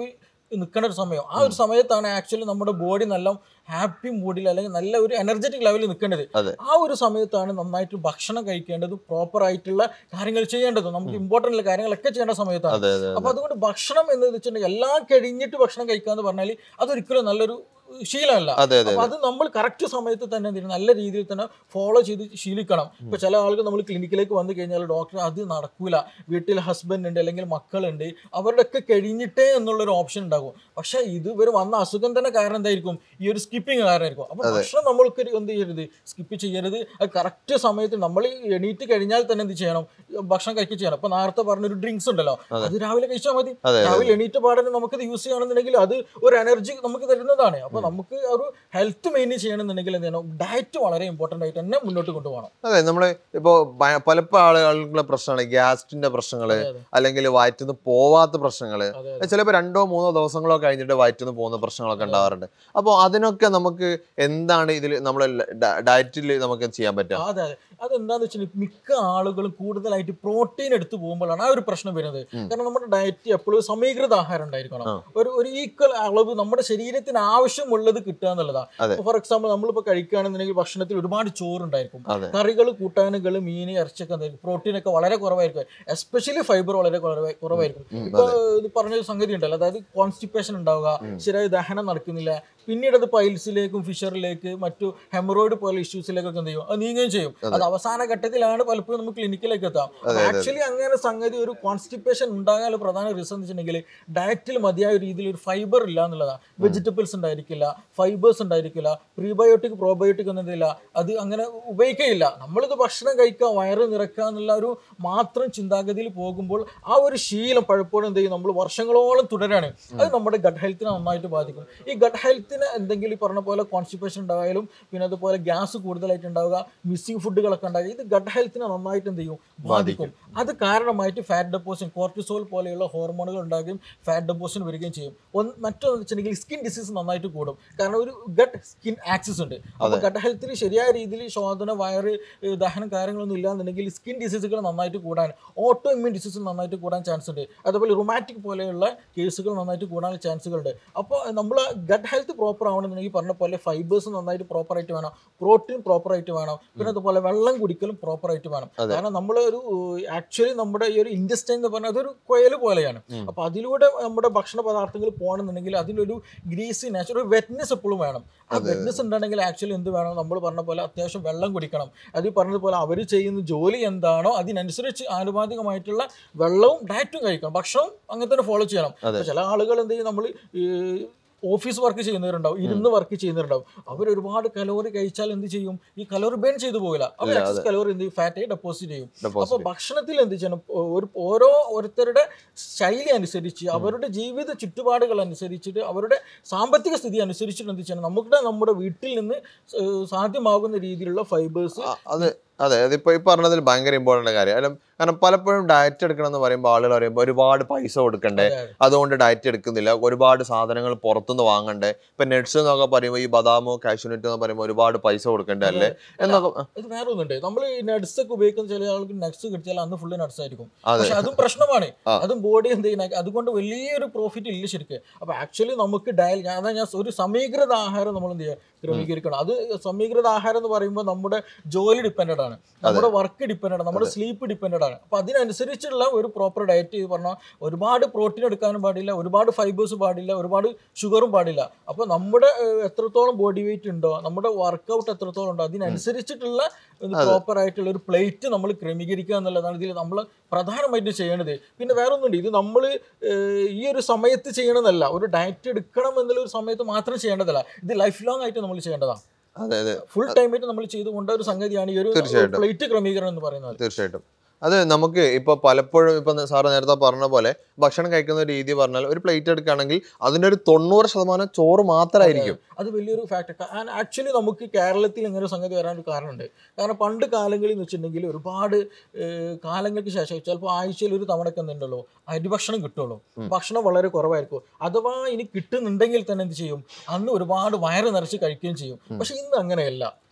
നിൽക്കുന്ന ഒരു സമയം ആ ഒരു സമയത്താണ് ആക്ച്വലി നമ്മുടെ ബോഡി നല്ല ഹാപ്പി മൂഡിൽ അല്ലെങ്കിൽ നല്ല ഒരു എനർജറ്റിക് ലെവലിൽ നിൽക്കേണ്ടത് അതെ. ആ ഒരു സമയത്താണ് നന്നായിട്ട് ഭക്ഷണം കഴിക്കേണ്ടതും പ്രോപ്പർ ആയിട്ടുള്ള കാര്യങ്ങൾ ചെയ്യേണ്ടതും നമുക്ക് ഇമ്പോർട്ടൻ്റ് കാര്യങ്ങളൊക്കെ ചെയ്യേണ്ട സമയത്താണ് അതെ അതെ അപ്പൊ അതുകൊണ്ട് ഭക്ഷണം എന്ന് വെച്ചിട്ടുണ്ടെങ്കിൽ എല്ലാം കഴിഞ്ഞിട്ട് ഭക്ഷണം കഴിക്കാന്ന് പറഞ്ഞാൽ അതൊരിക്കലും നല്ലൊരു ശീലമല്ല അതെ അതെ അപ്പൊ അത് നമ്മൾ കറക്റ്റ് സമയത്ത് തന്നെ എന്ത് ചെയ്യണം? നല്ല രീതിയിൽ തന്നെ ഫോളോ ചെയ്ത് ശീലിക്കണം ഇപ്പൊ ചില ആളുകൾ നമ്മൾ ക്ലിനിക്കിലേക്ക് വന്നു കഴിഞ്ഞാൽ ഡോക്ടർ അത് നടക്കൂല വീട്ടിൽ ഹസ്ബൻഡ് ഉണ്ട് അല്ലെങ്കിൽ മക്കളുണ്ട് അവരുടെ ഒക്കെ കഴിഞ്ഞിട്ടേ എന്നുള്ളൊരു ഓപ്ഷൻ ഉണ്ടാകും പക്ഷെ ഇത് ഇവർ വന്ന അസുഖം തന്നെ കാരണം എന്തായിരിക്കും ഈ ഒരു സ്കിപ്പിംഗ് കാരണമായിരിക്കും അപ്പൊ ഭക്ഷണം നമ്മൾക്ക് ഒരു എന്ത് ചെയ്യരുത് സ്കിപ്പ് ചെയ്യരുത് അത് കറക്റ്റ് സമയത്ത് നമ്മൾ എണീറ്റ് കഴിഞ്ഞാൽ തന്നെ എന്ത് ചെയ്യണം ഭക്ഷണം കഴിക്കുക ചെയ്യണം ഇപ്പൊ നേരത്തെ പറഞ്ഞൊരു ഡ്രിങ്ക്സ് ഉണ്ടല്ലോ അത് രാവിലെ കഴിച്ചാൽ മതി അതെ, അതെ. രാവിലെ എണീറ്റ് പാടനെ നമുക്കത് യൂസ് ചെയ്യണമെന്നുണ്ടെങ്കിൽ അത് ഒരു എനർജി നമുക്ക് തരുന്നതാണ് അപ്പൊ നമുക്ക് ഒരു ഹെൽത്ത് മെയിൻറ്റെയിൻ ചെയ്യണമെന്നുണ്ടെങ്കിൽ എന്ത് ചെയ്യണം ഡയറ്റ് വളരെ ഇമ്പോർട്ടന്റ് ആയിട്ട് തന്നെ മുന്നോട്ട് കൊണ്ടുപോകണം അതെ നമ്മള് ഇപ്പോ ഭയ- പലപ്പോഴും ആളുകളുടെ പ്രശ്നമാണ് ഗ്യാസ്റ്റിന്റെ പ്രശ്നങ്ങള് അതെ, അതെ. അല്ലെങ്കിൽ വയറ്റിന്ന് പോവാത്ത പ്രശ്നങ്ങള് അതെ ചിലപ്പോൾ രണ്ടോ മൂന്നോ ദിവസങ്ങളോ കഴിഞ്ഞിട്ട് വയറ്റിന്ന് പോകുന്ന പ്രശ്നങ്ങളൊക്കെ ഉണ്ടാവാറുണ്ട് അപ്പോൾ അതിനൊക്കെ നമുക്ക് എന്താണ് ഇതിൽ നമ്മൾ ഡയറ്റിൽ നമുക്ക് ചെയ്യാൻ പറ്റുക അതെ അതെ അതെന്താന്ന് വെച്ചാൽ മിക്ക ആളുകളും കൂടുതലായിട്ട് പ്രോട്ടീൻ എടുത്തു പോകുമ്പോഴാണ് ആ ഒരു പ്രശ്നം വരുന്നത് കാരണം നമ്മുടെ ഡയറ്റ് എപ്പോഴും സമീകൃത ആഹാരം ഉണ്ടായിരിക്കണം ആ. ഒരു ഒരു ഈക്വൽ അളവ് നമ്മുടെ ശരീരത്തിന് ആവശ്യമുള്ളത് കിട്ടുക അതെ. എന്നുള്ളതാണ് ഫോർ എക്സാമ്പിൾ നമ്മളിപ്പോൾ കഴിക്കുകയാണെന്നുണ്ടെങ്കിൽ ഭക്ഷണത്തിൽ ഒരുപാട് ചോറുണ്ടായിരിക്കും അതെ കറികൾ കൂട്ടാനുകൾ മീൻ ഇറച്ചിയൊക്കെ എന്തായിരിക്കും പ്രോട്ടീൻ ഒക്കെ വളരെ കുറവായിരിക്കും എസ്പെഷ്യലി ഫൈബർ വളരെ കുറവാ- കുറവായിരിക്കും ഉം, ഇപ്പൊ ഇത് പറഞ്ഞ സംഗതി ഉണ്ടല്ലോ അതായത് കോൺസ്റ്റിപ്പേഷൻ ഉണ്ടാവുക ശരിയായ ദഹനം നടക്കുന്നില്ല പിന്നീട് അത് പൈൽസിലേക്കും ഫിഷറിലേക്ക് മറ്റു ഹെമറോയിഡ് പോലെ ഇഷ്യൂസിലേക്കൊക്കെ എന്ത് ചെയ്യും അത് നീങ്ങുകയും ചെയ്യും അത് അവസാന ഘട്ടത്തിലാണ് പലപ്പോഴും നമുക്ക് ക്ലിനിക്കിലേക്ക് എത്താം ആക്ച്വലി അങ്ങനെ സംഗതി ഒരു കോൺസ്റ്റിപ്പേഷൻ ഉണ്ടാകാനുള്ള പ്രധാന റീസൺ എന്ന് വെച്ചിട്ടുണ്ടെങ്കിൽ ഡയറ്റിൽ മതിയായ രീതിയിൽ ഒരു ഫൈബർ ഇല്ല എന്നുള്ളതാണ് വെജിറ്റബിൾസ് ഉണ്ടായിരിക്കില്ല ഫൈബേഴ്സ് ഉണ്ടായിരിക്കില്ല പ്രീബയോട്ടിക് പ്രോബയോട്ടിക് ഒന്നും എന്തില്ല അത് അങ്ങനെ ഉപയോഗിക്കുകയില്ല നമ്മളിത് ഭക്ഷണം കഴിക്കുക വയറ് നിറക്കുക എന്നുള്ള ഒരു മാത്രം ചിന്താഗതിയിൽ പോകുമ്പോൾ ആ ഒരു ശീലം പലപ്പോഴും എന്ത് ചെയ്യും നമ്മൾ വർഷങ്ങളോളം തുടരാണ് അത് നമ്മുടെ ഗട്ട് ഹെൽത്തിനെ നന്നായിട്ട് ബാധിക്കും ഈ ഗട്ട് ഹെൽത്തിന് എന്തെങ്കിലും ഈ പറഞ്ഞ പോലെ കോൺസ്റ്റിപ്പേഷൻ ഉണ്ടായാലും പിന്നെ അതുപോലെ ഗ്യാസ് കൂടുതലായിട്ട് ഉണ്ടാവുക മിസ്സിംഗ് ഫുഡുകളൊക്കെ ഉണ്ടാകുക ഇത് ഗട്ട് ഹെൽത്തിനെ നന്നായിട്ട് എന്ത് ചെയ്യും ബാധിക്കും അത് കാരണമായിട്ട് ഫാറ്റ് ഡെപ്പോസിഷൻ കോർട്ടിസോൾ പോലെയുള്ള ഹോർമോണുകൾ ഉണ്ടാകുകയും ഫാറ്റ് ഡെപ്പോസിഷൻ വരികയും ചെയ്യും ഒന്ന് മറ്റൊന്ന് വെച്ചിട്ടുണ്ടെങ്കിൽ സ്കിൻ ഡിസീസ് നന്നായിട്ട് കൂടും കാരണം ഒരു ഗട്ട് സ്കിൻ ആക്സിസ് ഉണ്ട് അപ്പോൾ ഗട്ട് ഹെൽത്തിൽ ശരിയായ രീതിയിൽ ശോധന വയറ് ഏഹ് ദഹനം കാര്യങ്ങളൊന്നും ഇല്ലാന്നുണ്ടെങ്കിൽ സ്കിൻ ഡിസീസുകൾ നന്നായിട്ട് കൂടാൻ ഓട്ടോ ഇമ്മ്യൂൺ ഡിസീസ് നന്നായിട്ട് കൂടാൻ ചാൻസ് ഉണ്ട് അതുപോലെ റുമാറ്റിക് പോലെയുള്ള കേസുകൾ നന്നായിട്ട് കൂടാൻ ചാൻസുകളുണ്ട് അപ്പോൾ നമ്മൾ ഗട്ട് ഹെൽത്ത് പ്രോപ്പർ ആവണമെന്നുണ്ടെങ്കിൽ പറഞ്ഞ പോലെ ഫൈബേഴ്സ് നന്നായിട്ട് പ്രോപ്പർ ആയിട്ട് വേണം പ്രോട്ടീൻ പ്രോപ്പർ ആയിട്ട് വേണം പിന്നെ അതുപോലെ വെള്ളം കുടിക്കലും പ്രോപ്പർ ആയിട്ട് വേണം കാരണം നമ്മൾ ഒരു ആക്ച്വലി നമ്മുടെ ഈ ഒരു ഇൻഡസ്റ്റൈൻ എന്ന് പറഞ്ഞാൽ അതൊരു കൊയൽ പോലെയാണ് അപ്പോൾ അതിലൂടെ നമ്മുടെ ഭക്ഷണ പദാർത്ഥങ്ങൾ പോകണമെന്നുണ്ടെങ്കിൽ അതിലൊരു ഗ്രീസി നാച്ചുറൽ ഒരു വെറ്റ്നെസ് എപ്പോഴും വേണം ആ വെറ്റ്നെസ് ഉണ്ടെങ്കിൽ ആക്ച്വലി എന്ത് വേണം നമ്മൾ പറഞ്ഞ പോലെ അത്യാവശ്യം വെള്ളം കുടിക്കണം അത് ഈ പറഞ്ഞതുപോലെ അവർ ചെയ്യുന്ന ജോലി എന്താണോ അതിനനുസരിച്ച് ആനുപാതികമായിട്ടുള്ള വെള്ളവും ഡയറ്റും കഴിക്കണം ഭക്ഷണം അങ്ങനെ തന്നെ ഫോളോ ചെയ്യണം ഇപ്പൊ ചില ആളുകൾ എന്ത് ചെയ്യും നമ്മൾ ഓഫീസ് വർക്ക് ചെയ്യുന്നവരുണ്ടാവും ഇരുന്ന് വർക്ക് ചെയ്യുന്നവരുണ്ടാവും അവർ ഒരുപാട് കലോറി കഴിച്ചാൽ എന്ത് ചെയ്യും ഈ കലോറി ബേൺ ചെയ്തു പോകില്ല അവർ എക്സസ് കലോറി എന്ത് ചെയ്യും ഫാറ്റായി ഡെപ്പോസിറ്റ് ചെയ്യും Deposit അപ്പൊ ഭക്ഷണത്തിൽ എന്ത് ചെയ്യണം ഒരു ഓരോ ഓരോരുത്തരുടെ ശൈലി അനുസരിച്ച് അവരുടെ ജീവിത ചുറ്റുപാടുകൾ അനുസരിച്ചിട്ട് അവരുടെ സാമ്പത്തിക സ്ഥിതി അനുസരിച്ചിട്ട് എന്ത് ചെയ്യണം നമുക്ക് നമ്മുടെ വീട്ടിൽ നിന്ന് ഏഹ് സാധ്യമാകുന്ന രീതിയിലുള്ള ഫൈബേഴ്സ് ആ, അത് അതെ അതിപ്പോ ഈ പറഞ്ഞതിൽ ഭയങ്കര ഇമ്പോർട്ടന്റ് കാര്യം കാരണം കാരണം പലപ്പോഴും ഡയറ്റ് എടുക്കണം എന്ന് പറയുമ്പോൾ ആളുകൾ പറയുമ്പോൾ ഒരുപാട് പൈസ കൊടുക്കണ്ടേ അതുകൊണ്ട് ഡയറ്റ് എടുക്കുന്നില്ല ഒരുപാട് സാധനങ്ങൾ പുറത്തുനിന്ന് വാങ്ങണ്ടേ ഇപ്പൊ നെറ്റ്സ് എന്നൊക്കെ പറയുമ്പോൾ ഈ ബദാമോ കാഷ്യൂനറ്റ് എന്ന് പറയുമ്പോൾ ഒരുപാട് പൈസ കൊടുക്കണ്ടേ അല്ലേ എന്നൊക്കെ ഇത് വേറെ ഒന്നുണ്ട് നമ്മൾ ഈ നട്സ് ഒക്കെ ഉപയോഗിക്കുന്ന ചില ആൾക്ക് നട്സ് കിട്ടിയാൽ അന്ന് ഫുള്ള് നട്സ് ആയിരിക്കും അതെ. പക്ഷെ അതും പ്രശ്നമാണ് ആ. അതും ബോഡി എന്ത് ചെയ്യുന്ന അതുകൊണ്ട് വലിയൊരു പ്രോഫിറ്റ് ഇല്ല ശരിക്കും അപ്പൊ ആക്ച്വലി നമുക്ക് ഡയൽ ഞാൻ അതാ ഞാൻ ഒരു സമീകൃത ആഹാരം നമ്മൾ എന്ത് ചെയ്യുക ക്രമീകരിക്കണം അത് സമീകൃത ആഹാരം എന്ന് പറയുമ്പോൾ നമ്മുടെ ജോലി ഡിപ്പെൻഡഡ് ആണ് നമ്മുടെ വർക്ക് ഡിപ്പെൻഡഡ് ആണ് നമ്മുടെ സ്ലീപ്പ് ഡിപ്പെൻഡഡ് ആണ് അപ്പൊ അതിനനുസരിച്ചുള്ള ഒരു പ്രോപ്പർ ഡയറ്റ് ഇത് പറഞ്ഞാൽ ഒരുപാട് പ്രോട്ടീൻ എടുക്കാനും പാടില്ല ഒരുപാട് ഫൈബേഴ്സ് പാടില്ല ഒരുപാട് ഷുഗറും പാടില്ല അപ്പോൾ നമ്മുടെ ഏഹ്, എത്രത്തോളം ബോഡി വെയിറ്റ് ഉണ്ടോ നമ്മുടെ വർക്കൗട്ട് എത്രത്തോളം ഉണ്ടോ അതിനനുസരിച്ചിട്ടുള്ള പ്രോപ്പർ ആയിട്ടുള്ള ഒരു പ്ലേറ്റ് നമ്മൾ ക്രമീകരിക്കുക എന്നുള്ളതാണ് ഇതിൽ നമ്മൾ പ്രധാനമായിട്ടും ചെയ്യേണ്ടത് പിന്നെ വേറെ ഒന്നുണ്ട് ഇത് നമ്മൾ ഈ ഒരു സമയത്ത് ചെയ്യണമെന്നല്ല ഒരു ഡയറ്റ് എടുക്കണം എന്നുള്ള ഒരു സമയത്ത് മാത്രം ചെയ്യേണ്ടതല്ല ഇത് ലൈഫ് ലോങ് ആയിട്ട് നമ്മൾ ചെയ്യേണ്ടതാണ് അതെ അതെ ഫുൾ ടൈം ആയിട്ട് നമ്മൾ ചെയ്തുകൊണ്ട ഒരു സംഗതിയാണ് ഈ ഒരു തീർച്ചയായിട്ടും. പ്ലേറ്റ് ക്രമീകരണം എന്ന് പറയുന്നത് തീർച്ചയായിട്ടും അത് നമുക്ക് ഇപ്പൊ പലപ്പോഴും ഇപ്പൊ സാറ് നേരത്തെ പറഞ്ഞ പോലെ ഭക്ഷണം കഴിക്കുന്ന രീതി പറഞ്ഞാൽ ഒരു പ്ലേറ്റ് എടുക്കുകയാണെങ്കിൽ അതിന്റെ ഒരു തൊണ്ണൂറ് ശതമാനം ചോറ് മാത്രമായിരിക്കും അത് വലിയൊരു ഫാക്ടർ ആക്ച്വലി നമുക്ക് കേരളത്തിൽ ഇങ്ങനെ ഒരു സംഗതി വരാൻ ഒരു കാരണമുണ്ട് കാരണം പണ്ട് കാലങ്ങളിൽ എന്ന് വെച്ചിട്ടുണ്ടെങ്കിൽ ഒരുപാട് ഏഹ്, കാലങ്ങൾക്ക് ശേഷം ചിലപ്പോൾ ആഴ്ചയിൽ ഒരു തവണയൊക്കെ എന്തുണ്ടല്ലോ അരിഭക്ഷണം കിട്ടുള്ളൂ ഭക്ഷണം വളരെ കുറവായിരിക്കും അഥവാ ഇനി കിട്ടുന്നുണ്ടെങ്കിൽ തന്നെ എന്ത് ചെയ്യും അന്ന് ഒരുപാട് വയറ് നിറച്ച് കഴിക്കുകയും ചെയ്യും പക്ഷെ ഇന്ന് അങ്ങനെയല്ല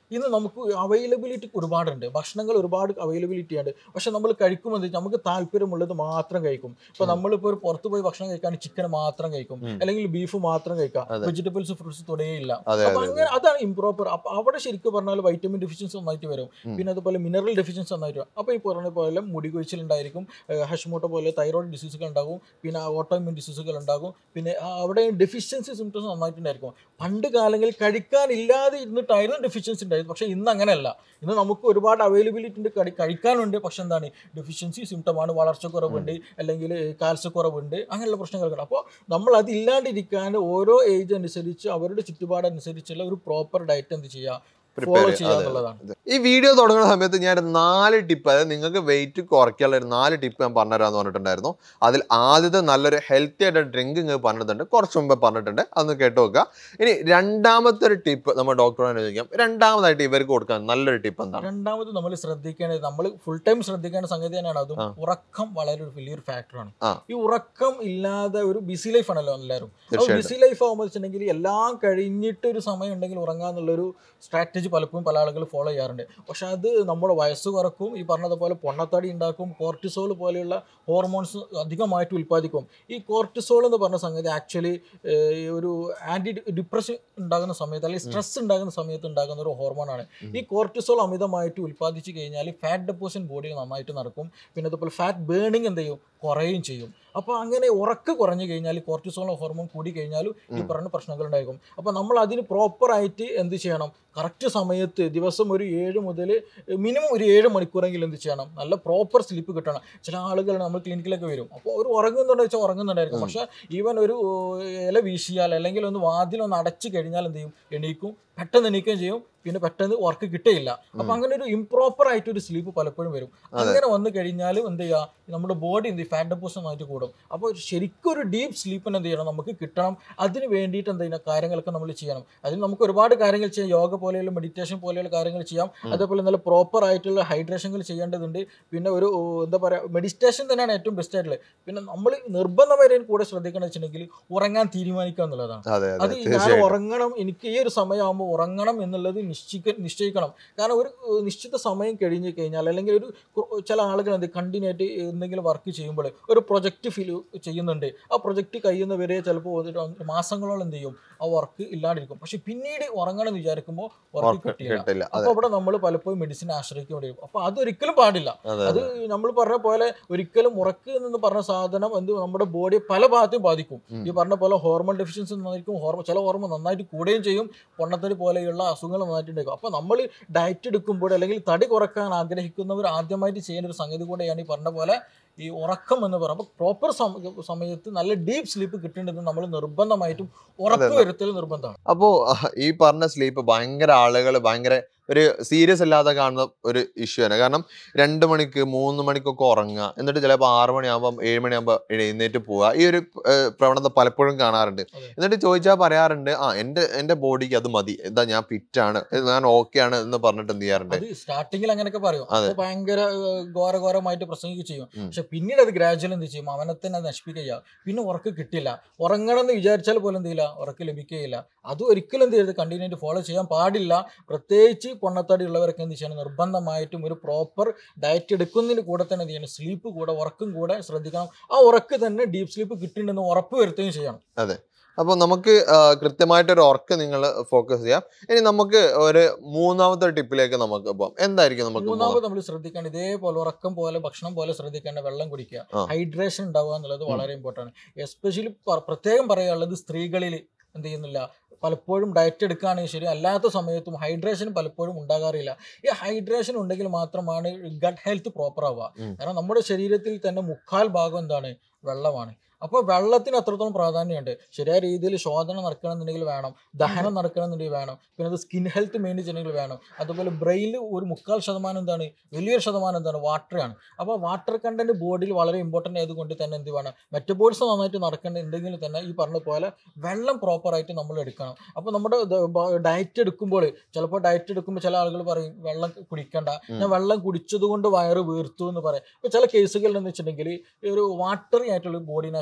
ഇന്ന് നമുക്ക് അവൈലബിലിറ്റി ഒരുപാടുണ്ട് ഭക്ഷണങ്ങൾ ഒരുപാട് അവൈലബിലിറ്റി ഉണ്ട് പക്ഷെ നമ്മൾ കഴിക്കുമ്പോൾ എന്താ വെച്ചാൽ നമുക്ക് താല്പര്യമുള്ളത് മാത്രം കഴിക്കും ഇപ്പൊ നമ്മളിപ്പോൾ ഒരു പുറത്ത് പോയി ഭക്ഷണം കഴിക്കാൻ ചിക്കൻ മാത്രം കഴിക്കും ഉം. അല്ലെങ്കിൽ ബീഫ് മാത്രം കഴിക്കാം അതെ. വെജിറ്റബിൾസ് ഫ്രൂട്ട്സ് തുടങ്ങിയില്ല അതെ അപ്പൊ അതെ അങ്ങനെ അതാണ് ഇംപ്രോപ്പർ അപ്പൊ അവിടെ ശരിക്കും പറഞ്ഞാൽ വൈറ്റമിൻ ഡെഫിഷ്യൻസി നന്നായിട്ട് വരും ഉം. പിന്നെ അതുപോലെ മിനറൽ ഡെഫിഷ്യൻസി നന്നായിട്ട് വരും അപ്പൊ ഈ പറഞ്ഞ പോലെ മുടി കൊഴിച്ചിലുണ്ടായിരിക്കും ഹഷ്മോട്ടോ പോലെ തൈറോയ്ഡ് ഡിസീസുകൾ ഉണ്ടാകും പിന്നെ ഓട്ടോമ്യൂൺ ഡിസീസുകൾ ഉണ്ടാകും പിന്നെ ആ അവിടെ ഡെഫിഷ്യൻസി സിംറ്റംസ് നന്നായിട്ടുണ്ടായിരിക്കും പണ്ട് കാലങ്ങളിൽ കഴിക്കാനില്ലാതെ ഇരുന്നിട്ടായിരുന്നു ഡെഫിഷ്യൻസി ഉണ്ടായത് പക്ഷേ ഇന്ന് അങ്ങനെയല്ല ഇന്ന് നമുക്ക് ഒരുപാട് അവൈലബിലിറ്റി ഉണ്ട് കഴി കഴിക്കാനുണ്ട് പക്ഷെ എന്താണ് ഡെഫിഷ്യൻസി സിംറ്റമാണ് വളർച്ചക്കുറവുണ്ട് അല്ലെങ്കിൽ കാൽസ്യക്കുറവുണ്ട് അങ്ങനെയുള്ള പ്രശ്നങ്ങളൊക്കെ അപ്പോൾ നമ്മൾ അതില്ലാണ്ടിരിക്കാൻ ഓരോ ഏജ് അനുസരിച്ച് അവരുടെ ചുറ്റുപാടനുസരിച്ചുള്ള ഒരു പ്രോപ്പർ ഡയറ്റ് എന്ത് ചെയ്യുക Prepare ഫോളോ ചെയ്യുക. ചെയ്യുക അതെ, എന്നുള്ളതാണ് ഈ വീഡിയോ തുടങ്ങുന്ന സമയത്ത് ഞാൻ ഒരു നാല് ടിപ്പ് അതായത് നിങ്ങൾക്ക് വെയിറ്റ് കുറയ്ക്കാനുള്ള ഒരു നാല് ടിപ്പ് ഞാൻ പറഞ്ഞുതരാമെന്ന് പറഞ്ഞിട്ടുണ്ടായിരുന്നു അതിൽ ആദ്യത്തെ നല്ലൊരു ഹെൽത്തി ആയിട്ട് ഡ്രിങ്ക് നിങ്ങൾക്ക് പറഞ്ഞിട്ടുണ്ട് കുറച്ച് മുമ്പേ പറഞ്ഞിട്ടുണ്ട് അതൊന്ന് കേട്ട് നോക്കുക ഇനി രണ്ടാമത്തെ ഒരു ടിപ്പ് നമ്മൾ ഡോക്ടറോട് ചോദിക്കാം രണ്ടാമതായിട്ട് ഇവർക്ക് കൊടുക്കാൻ നല്ലൊരു ടിപ്പ് എന്താണ് രണ്ടാമത് നമ്മൾ ശ്രദ്ധിക്കേണ്ടത് നമ്മൾ ഫുൾ ടൈം ശ്രദ്ധിക്കേണ്ട സംഗതി തന്നെയാണ് അതും ആ. ഉറക്കം വളരെ ഒരു വലിയൊരു ഫാക്ടറാണ് ആ. ഈ ഉറക്കം ഇല്ലാതെ ഒരു ബിസി ലൈഫ് ആണല്ലോ എല്ലാവരും അപ്പോൾ തീർച്ചയായിട്ടും ബിസി ലൈഫ് ആകുമ്പോൾ വെച്ചിട്ടുണ്ടെങ്കിൽ എല്ലാം കഴിഞ്ഞിട്ട് ഒരു സമയം ഉണ്ടെങ്കിൽ ഉറങ്ങാന്നുള്ളൊരു സ്ട്രാറ്റജി പലപ്പോഴും പല ആളുകൾ ഫോളോ ചെയ്യാറുണ്ട് പക്ഷെ അത് നമ്മുടെ വയസ്സ് കുറക്കും ഈ പറഞ്ഞതുപോലെ പൊണ്ണത്തടി ഉണ്ടാക്കും കോർട്ടിസോൾ പോലെയുള്ള ഹോർമോൺസ് അധികമായിട്ട് ഉൽപ്പാദിക്കും ഈ കോർട്ടിസോൾ എന്ന് പറഞ്ഞ സംഗതി ആക്ച്വലി ഒരു ആൻറ്റി ഡിപ്രഷൻ ഉണ്ടാകുന്ന സമയത്ത് അല്ലെങ്കിൽ സ്ട്രെസ് ഉണ്ടാകുന്ന സമയത്ത് ഉണ്ടാകുന്ന ഒരു ഹോർമോണാണ് ഉം. ഈ കോർട്ടിസോൾ അമിതമായിട്ട് ഉൽപ്പാദിച്ചു കഴിഞ്ഞാൽ ഫാറ്റ് ഡെപ്പോസിഷൻ ബോഡിയിൽ നന്നായിട്ട് നടക്കും പിന്നെ അതുപോലെ ഫാറ്റ് ബേണിംഗ് എന്ത് ചെയ്യും കുറയുകയും ചെയ്യും അപ്പോൾ അങ്ങനെ ഉറക്ക് കുറഞ്ഞു കഴിഞ്ഞാൽ കോർട്ടിസോൾ ഹോർമോൺ കൂടി കഴിഞ്ഞാലും ഈ ഉം. പറഞ്ഞ പ്രശ്നങ്ങൾ ഉണ്ടായിരിക്കും അപ്പോൾ നമ്മൾ അതിന് പ്രോപ്പറായിട്ട് എന്ത് ചെയ്യണം കറക്റ്റ് സമയത്ത് ദിവസം ഒരു ഏഴ് മുതൽ മിനിമം ഒരു ഏഴ് മണിക്കൂറെങ്കിലും എന്ത് ചെയ്യണം നല്ല പ്രോപ്പർ സ്ലീപ്പ് കിട്ടണം ചില ആളുകൾ നമ്മൾ ക്ലിനിക്കിലൊക്കെ വരും അപ്പോൾ ഒരു ഉറങ്ങുന്നുണ്ടോ വെച്ചാൽ ഉറങ്ങുന്നുണ്ടായിരിക്കും ഉം. പക്ഷേ ഈവൻ ഒരു ഏഹ്, ഇല വീശിയാൽ അല്ലെങ്കിൽ ഒന്ന് വാതിലൊന്ന് അടച്ചു കഴിഞ്ഞാൽ എന്ത് ചെയ്യും എണീക്കും പെട്ടെന്ന് എണീക്കുകയും ചെയ്യും പിന്നെ പെട്ടെന്ന് വർക്ക് കിട്ടുകയില്ല അപ്പൊ ഉം. അങ്ങനെ ഒരു ഇംപ്രോപ്പർ ആയിട്ട് ഒരു സ്ലീപ്പ് പലപ്പോഴും വരും അതെ. അങ്ങനെ വന്നു കഴിഞ്ഞാലും എന്ത് ചെയ്യുക നമ്മുടെ ബോഡി എന്ത് ഫാറ്റ് ഡെപ്പോസിഷൻ ആയിട്ട് കൂടും അപ്പോൾ ശരിക്കും ഒരു ഡീപ്പ് സ്ലീപ്പിന് എന്ത് ചെയ്യണം നമുക്ക് കിട്ടണം അതിന് വേണ്ടിയിട്ട് എന്ത് ചെയ്യുന്ന കാര്യങ്ങളൊക്കെ നമ്മൾ ചെയ്യണം അതിന് നമുക്ക് ഒരുപാട് കാര്യങ്ങൾ ചെയ്യാം യോഗ പോലെയുള്ള മെഡിറ്റേഷൻ പോലെയുള്ള കാര്യങ്ങൾ ചെയ്യാം ഉം. അതേപോലെ നല്ല പ്രോപ്പർ ആയിട്ടുള്ള ഹൈഡ്രേഷനുകൾ ചെയ്യേണ്ടതുണ്ട് പിന്നെ ഒരു ഓ, എന്താ പറയുക മെഡിറ്റേഷൻ തന്നെയാണ് ഏറ്റവും ബെസ്റ്റ് ആയിട്ടുള്ളത് പിന്നെ നമ്മൾ നിർബന്ധമായും കൂടെ ശ്രദ്ധിക്കണം വെച്ചിട്ടുണ്ടെങ്കിൽ ഉറങ്ങാൻ തീരുമാനിക്കുക എന്നുള്ളതാണ് അതെ അത് അതെ ഞാൻ തീർച്ചയായിട്ടും ഉറങ്ങണം എനിക്ക് ഈ ഒരു സമയമാകുമ്പോൾ ഉറങ്ങണം എന്നുള്ളത് നിശ്ചയിക്ക നിശ്ചയിക്കണം കാരണം ഒരു ഏഹ്, നിശ്ചിത സമയം കഴിഞ്ഞ് കഴിഞ്ഞാൽ അല്ലെങ്കിൽ ഒരു കു- ചില ആളുകൾ എന്ത് കണ്ടിന്യൂ ആയിട്ട് എന്തെങ്കിലും വർക്ക് ചെയ്യുമ്പോൾ ഒരു പ്രൊജക്റ്റ് ഫീൽ ചെയ്യുന്നുണ്ട് ആ പ്രൊജക്റ്റ് കഴിയുന്നവരെ ചിലപ്പോൾ ഒരു മാസങ്ങളോളം എന്ത് ചെയ്യും ആ വർക്ക് ഇല്ലാണ്ടിരിക്കും പക്ഷെ പിന്നീട് ഉറങ്ങണം എന്ന് വിചാരിക്കുമ്പോൾ വർക്ക് ഉറക്കം കിട്ടിയില്ല കിട്ടില്ല അതെ അപ്പോൾ അവിടെ നമ്മൾ പലപ്പോഴും മെഡിസിൻ ആശ്രയിക്കേണ്ടി വരും അപ്പോൾ അതൊരിക്കലും പാടില്ല അതെ അത് നമ്മൾ പറഞ്ഞ പോലെ ഒരിക്കലും ഉറക്ക് എന്ന് പറഞ്ഞ സാധനം എന്ത് നമ്മുടെ ബോഡിയെ പല ഭാഗത്തും ബാധിക്കും ഉം. ഈ പറഞ്ഞ പോലെ ഹോർമോൺ ഡെഫിഷ്യൻസി നന്നായിരിക്കും ഹോർമോൺ ചില ഹോർമോൺ നന്നായിട്ട് കൂടുകയും ചെയ്യും പൊണ്ണത്തടി പോലെയുള്ള അസുഖങ്ങൾ നന്നായിട്ട് ഉണ്ടാക്കും അപ്പോൾ നമ്മൾ ഡയറ്റ് എടുക്കുമ്പോൾ അല്ലെങ്കിൽ തടി കുറക്കാൻ ആഗ്രഹിക്കുന്നവർ ആദ്യമായിട്ട് ചെയ്യുന്ന ഒരു സംഗതി കൂടെയാണ് ഈ പറഞ്ഞ പോലെ ഈ ഉറക്കം എന്ന് പറയുമ്പോൾ പ്രോപ്പർ സമയത്ത് നല്ല ഡീപ്പ് സ്ലീപ്പ് കിട്ടേണ്ടത് നമ്മൾ നിർബന്ധമായിട്ടും ഉറപ്പ് വരുത്തൽ നിർബന്ധമാണ് അപ്പോ അഹ്, ഈ പറഞ്ഞ സ്ലീപ്പ് ഭയങ്കര ആളുകൾ ഭയങ്കര ഒരു സീരിയസ് അല്ലാതെ കാണുന്ന ഒരു ഇഷ്യൂ ആണ് കാരണം രണ്ട് മണിക്ക് മൂന്ന് മണിക്കൊക്കെ ഉറങ്ങുക എന്നിട്ട് ചിലപ്പോൾ ആറ് മണിയാകുമ്പോൾ ഏഴ് മണിയാകുമ്പോൾ എഴുന്നേറ്റ് പോവുക ഈ ഒരു ഏഹ്, പ്രവണത പലപ്പോഴും കാണാറുണ്ട് അതെ. എന്നിട്ട് ചോദിച്ചാൽ പറയാറുണ്ട് ആ എൻ്റെ എൻ്റെ ബോഡിക്ക് അത് മതി എന്താ ഞാൻ ഫിറ്റ് ആണ് ഞാൻ ഓക്കെ ആണ് എന്ന് പറഞ്ഞിട്ട് എന്ത് ചെയ്യാറുണ്ട് അത് സ്റ്റാർട്ടിങ്ങിൽ അങ്ങനെയൊക്കെ പറയും അതെ. അപ്പോൾ ഭയങ്കര ഏഹ്, ഘോരഘോരമായിട്ട് പ്രസംഗിക്കുക ചെയ്യും ഉം. പക്ഷെ പിന്നീട് അത് ഗ്രാജുവൽ എന്ത് ചെയ്യും അവനെ തന്നെ നശിപ്പിക്കുക ചെയ്യുക പിന്നെ ഉറക്ക് കിട്ടില്ല ഉറങ്ങണം എന്ന് വിചാരിച്ചാൽ പോലും എന്ത് ചെയ്യില്ല ഉറക്ക് ലഭിക്കുകയില്ല അത് ഒരിക്കലും എന്ത് ചെയ്യരുത് കണ്ടിന്യൂ ആയിട്ട് ഫോളോ ചെയ്യാൻ പാടില്ല പ്രത്യേകിച്ച് പൊണ്ണത്തടി ഉള്ളവരൊക്കെ എന്ത് ചെയ്യണം നിർബന്ധമായിട്ടും ഒരു പ്രോപ്പർ ഡയറ്റ് എടുക്കുന്നതിന് കൂടെ തന്നെ എന്ത് ചെയ്യണം സ്ലീപ്പ് കൂടെ ഉറക്കും കൂടെ ശ്രദ്ധിക്കണം ആ ഉറക്ക് തന്നെ ഡീപ്പ് സ്ലീപ്പ് കിട്ടുന്നുണ്ടെന്ന് ഉറപ്പ് വരുത്തുകയും ചെയ്യണം അപ്പോൾ നമുക്ക് ആ, കൃത്യമായിട്ടൊരു ഉറക്ക് നിങ്ങൾ ഫോക്കസ് ചെയ്യാം ഇനി നമുക്ക് ഒരു മൂന്നാമത്തെ ടിപ്പിലേക്ക് നമുക്ക് പോകാം എന്തായിരിക്കും നമുക്ക് മൂന്നാമത് നമ്മൾ ശ്രദ്ധിക്കേണ്ട ഇതേപോലെ ഉറക്കം പോലെ ഭക്ഷണം പോലെ ശ്രദ്ധിക്കേണ്ട വെള്ളം കുടിക്കുക ആ. ഹൈഡ്രേഷൻ ഉണ്ടാവുക എന്നുള്ളത് ഉം. വളരെ ഇമ്പോർട്ടൻ്റ് എസ്പെഷ്യലി പ്രത്യേകം പറയാനുള്ളത് സ്ത്രീകളിൽ എന്ത് ചെയ്യുന്നില്ല പലപ്പോഴും ഡയറ്റ് എടുക്കുകയാണെങ്കിൽ ശരി അല്ലാത്ത സമയത്തും ഹൈഡ്രേഷൻ പലപ്പോഴും ഉണ്ടാകാറില്ല ഈ ഹൈഡ്രേഷൻ ഉണ്ടെങ്കിൽ മാത്രമാണ് ഗട്ട് ഹെൽത്ത് പ്രോപ്പർ ആവുക ഉം. കാരണം നമ്മുടെ ശരീരത്തിൽ തന്നെ മുക്കാൽ ഭാഗം എന്താണ് വെള്ളമാണ് അപ്പോൾ വെള്ളത്തിന് അത്രത്തോളം പ്രാധാന്യമുണ്ട് ശരിയായ രീതിയിൽ ശോധന നടക്കണമെന്നുണ്ടെങ്കിൽ വേണം ദഹനം നടക്കണമെന്നുണ്ടെങ്കിൽ വേണം പിന്നെ അത് സ്കിൻ ഹെൽത്ത് മെയിൻറ്റെയിൻ ചെയ്യണമെങ്കിൽ വേണം അതുപോലെ ബ്രെയിനിൽ ഒരു മുക്കാൽ ശതമാനം എന്താണ് വലിയൊരു ശതമാനം എന്താണ് വാട്ടറാണ് അപ്പോൾ വാട്ടർ കണ്ടന്റ് ബോഡിയിൽ വളരെ ഇമ്പോർട്ടൻ്റ് ആയതുകൊണ്ട് തന്നെ എന്ത് വേണം മെറ്റബോളിസം നന്നായിട്ട് നടക്കേണ്ടതുണ്ടെങ്കിൽ തന്നെ ഈ പറഞ്ഞ പോലെ വെള്ളം പ്രോപ്പറായിട്ട് നമ്മൾ എടുക്കണം അപ്പോൾ നമ്മുടെ ഡയറ്റ് എടുക്കുമ്പോൾ ചിലപ്പോൾ ഡയറ്റ് എടുക്കുമ്പോൾ ചില ആളുകൾ പറയും വെള്ളം കുടിക്കണ്ട ഞാൻ വെള്ളം കുടിച്ചത് കൊണ്ട് വയറ് വീർത്തു എന്ന് പറയും ഇപ്പോൾ ചില കേസുകളിൽ എന്ന് വെച്ചിട്ടുണ്ടെങ്കിൽ ഈ ഒരു വാട്ടറി ആയിട്ടുള്ള ബോഡി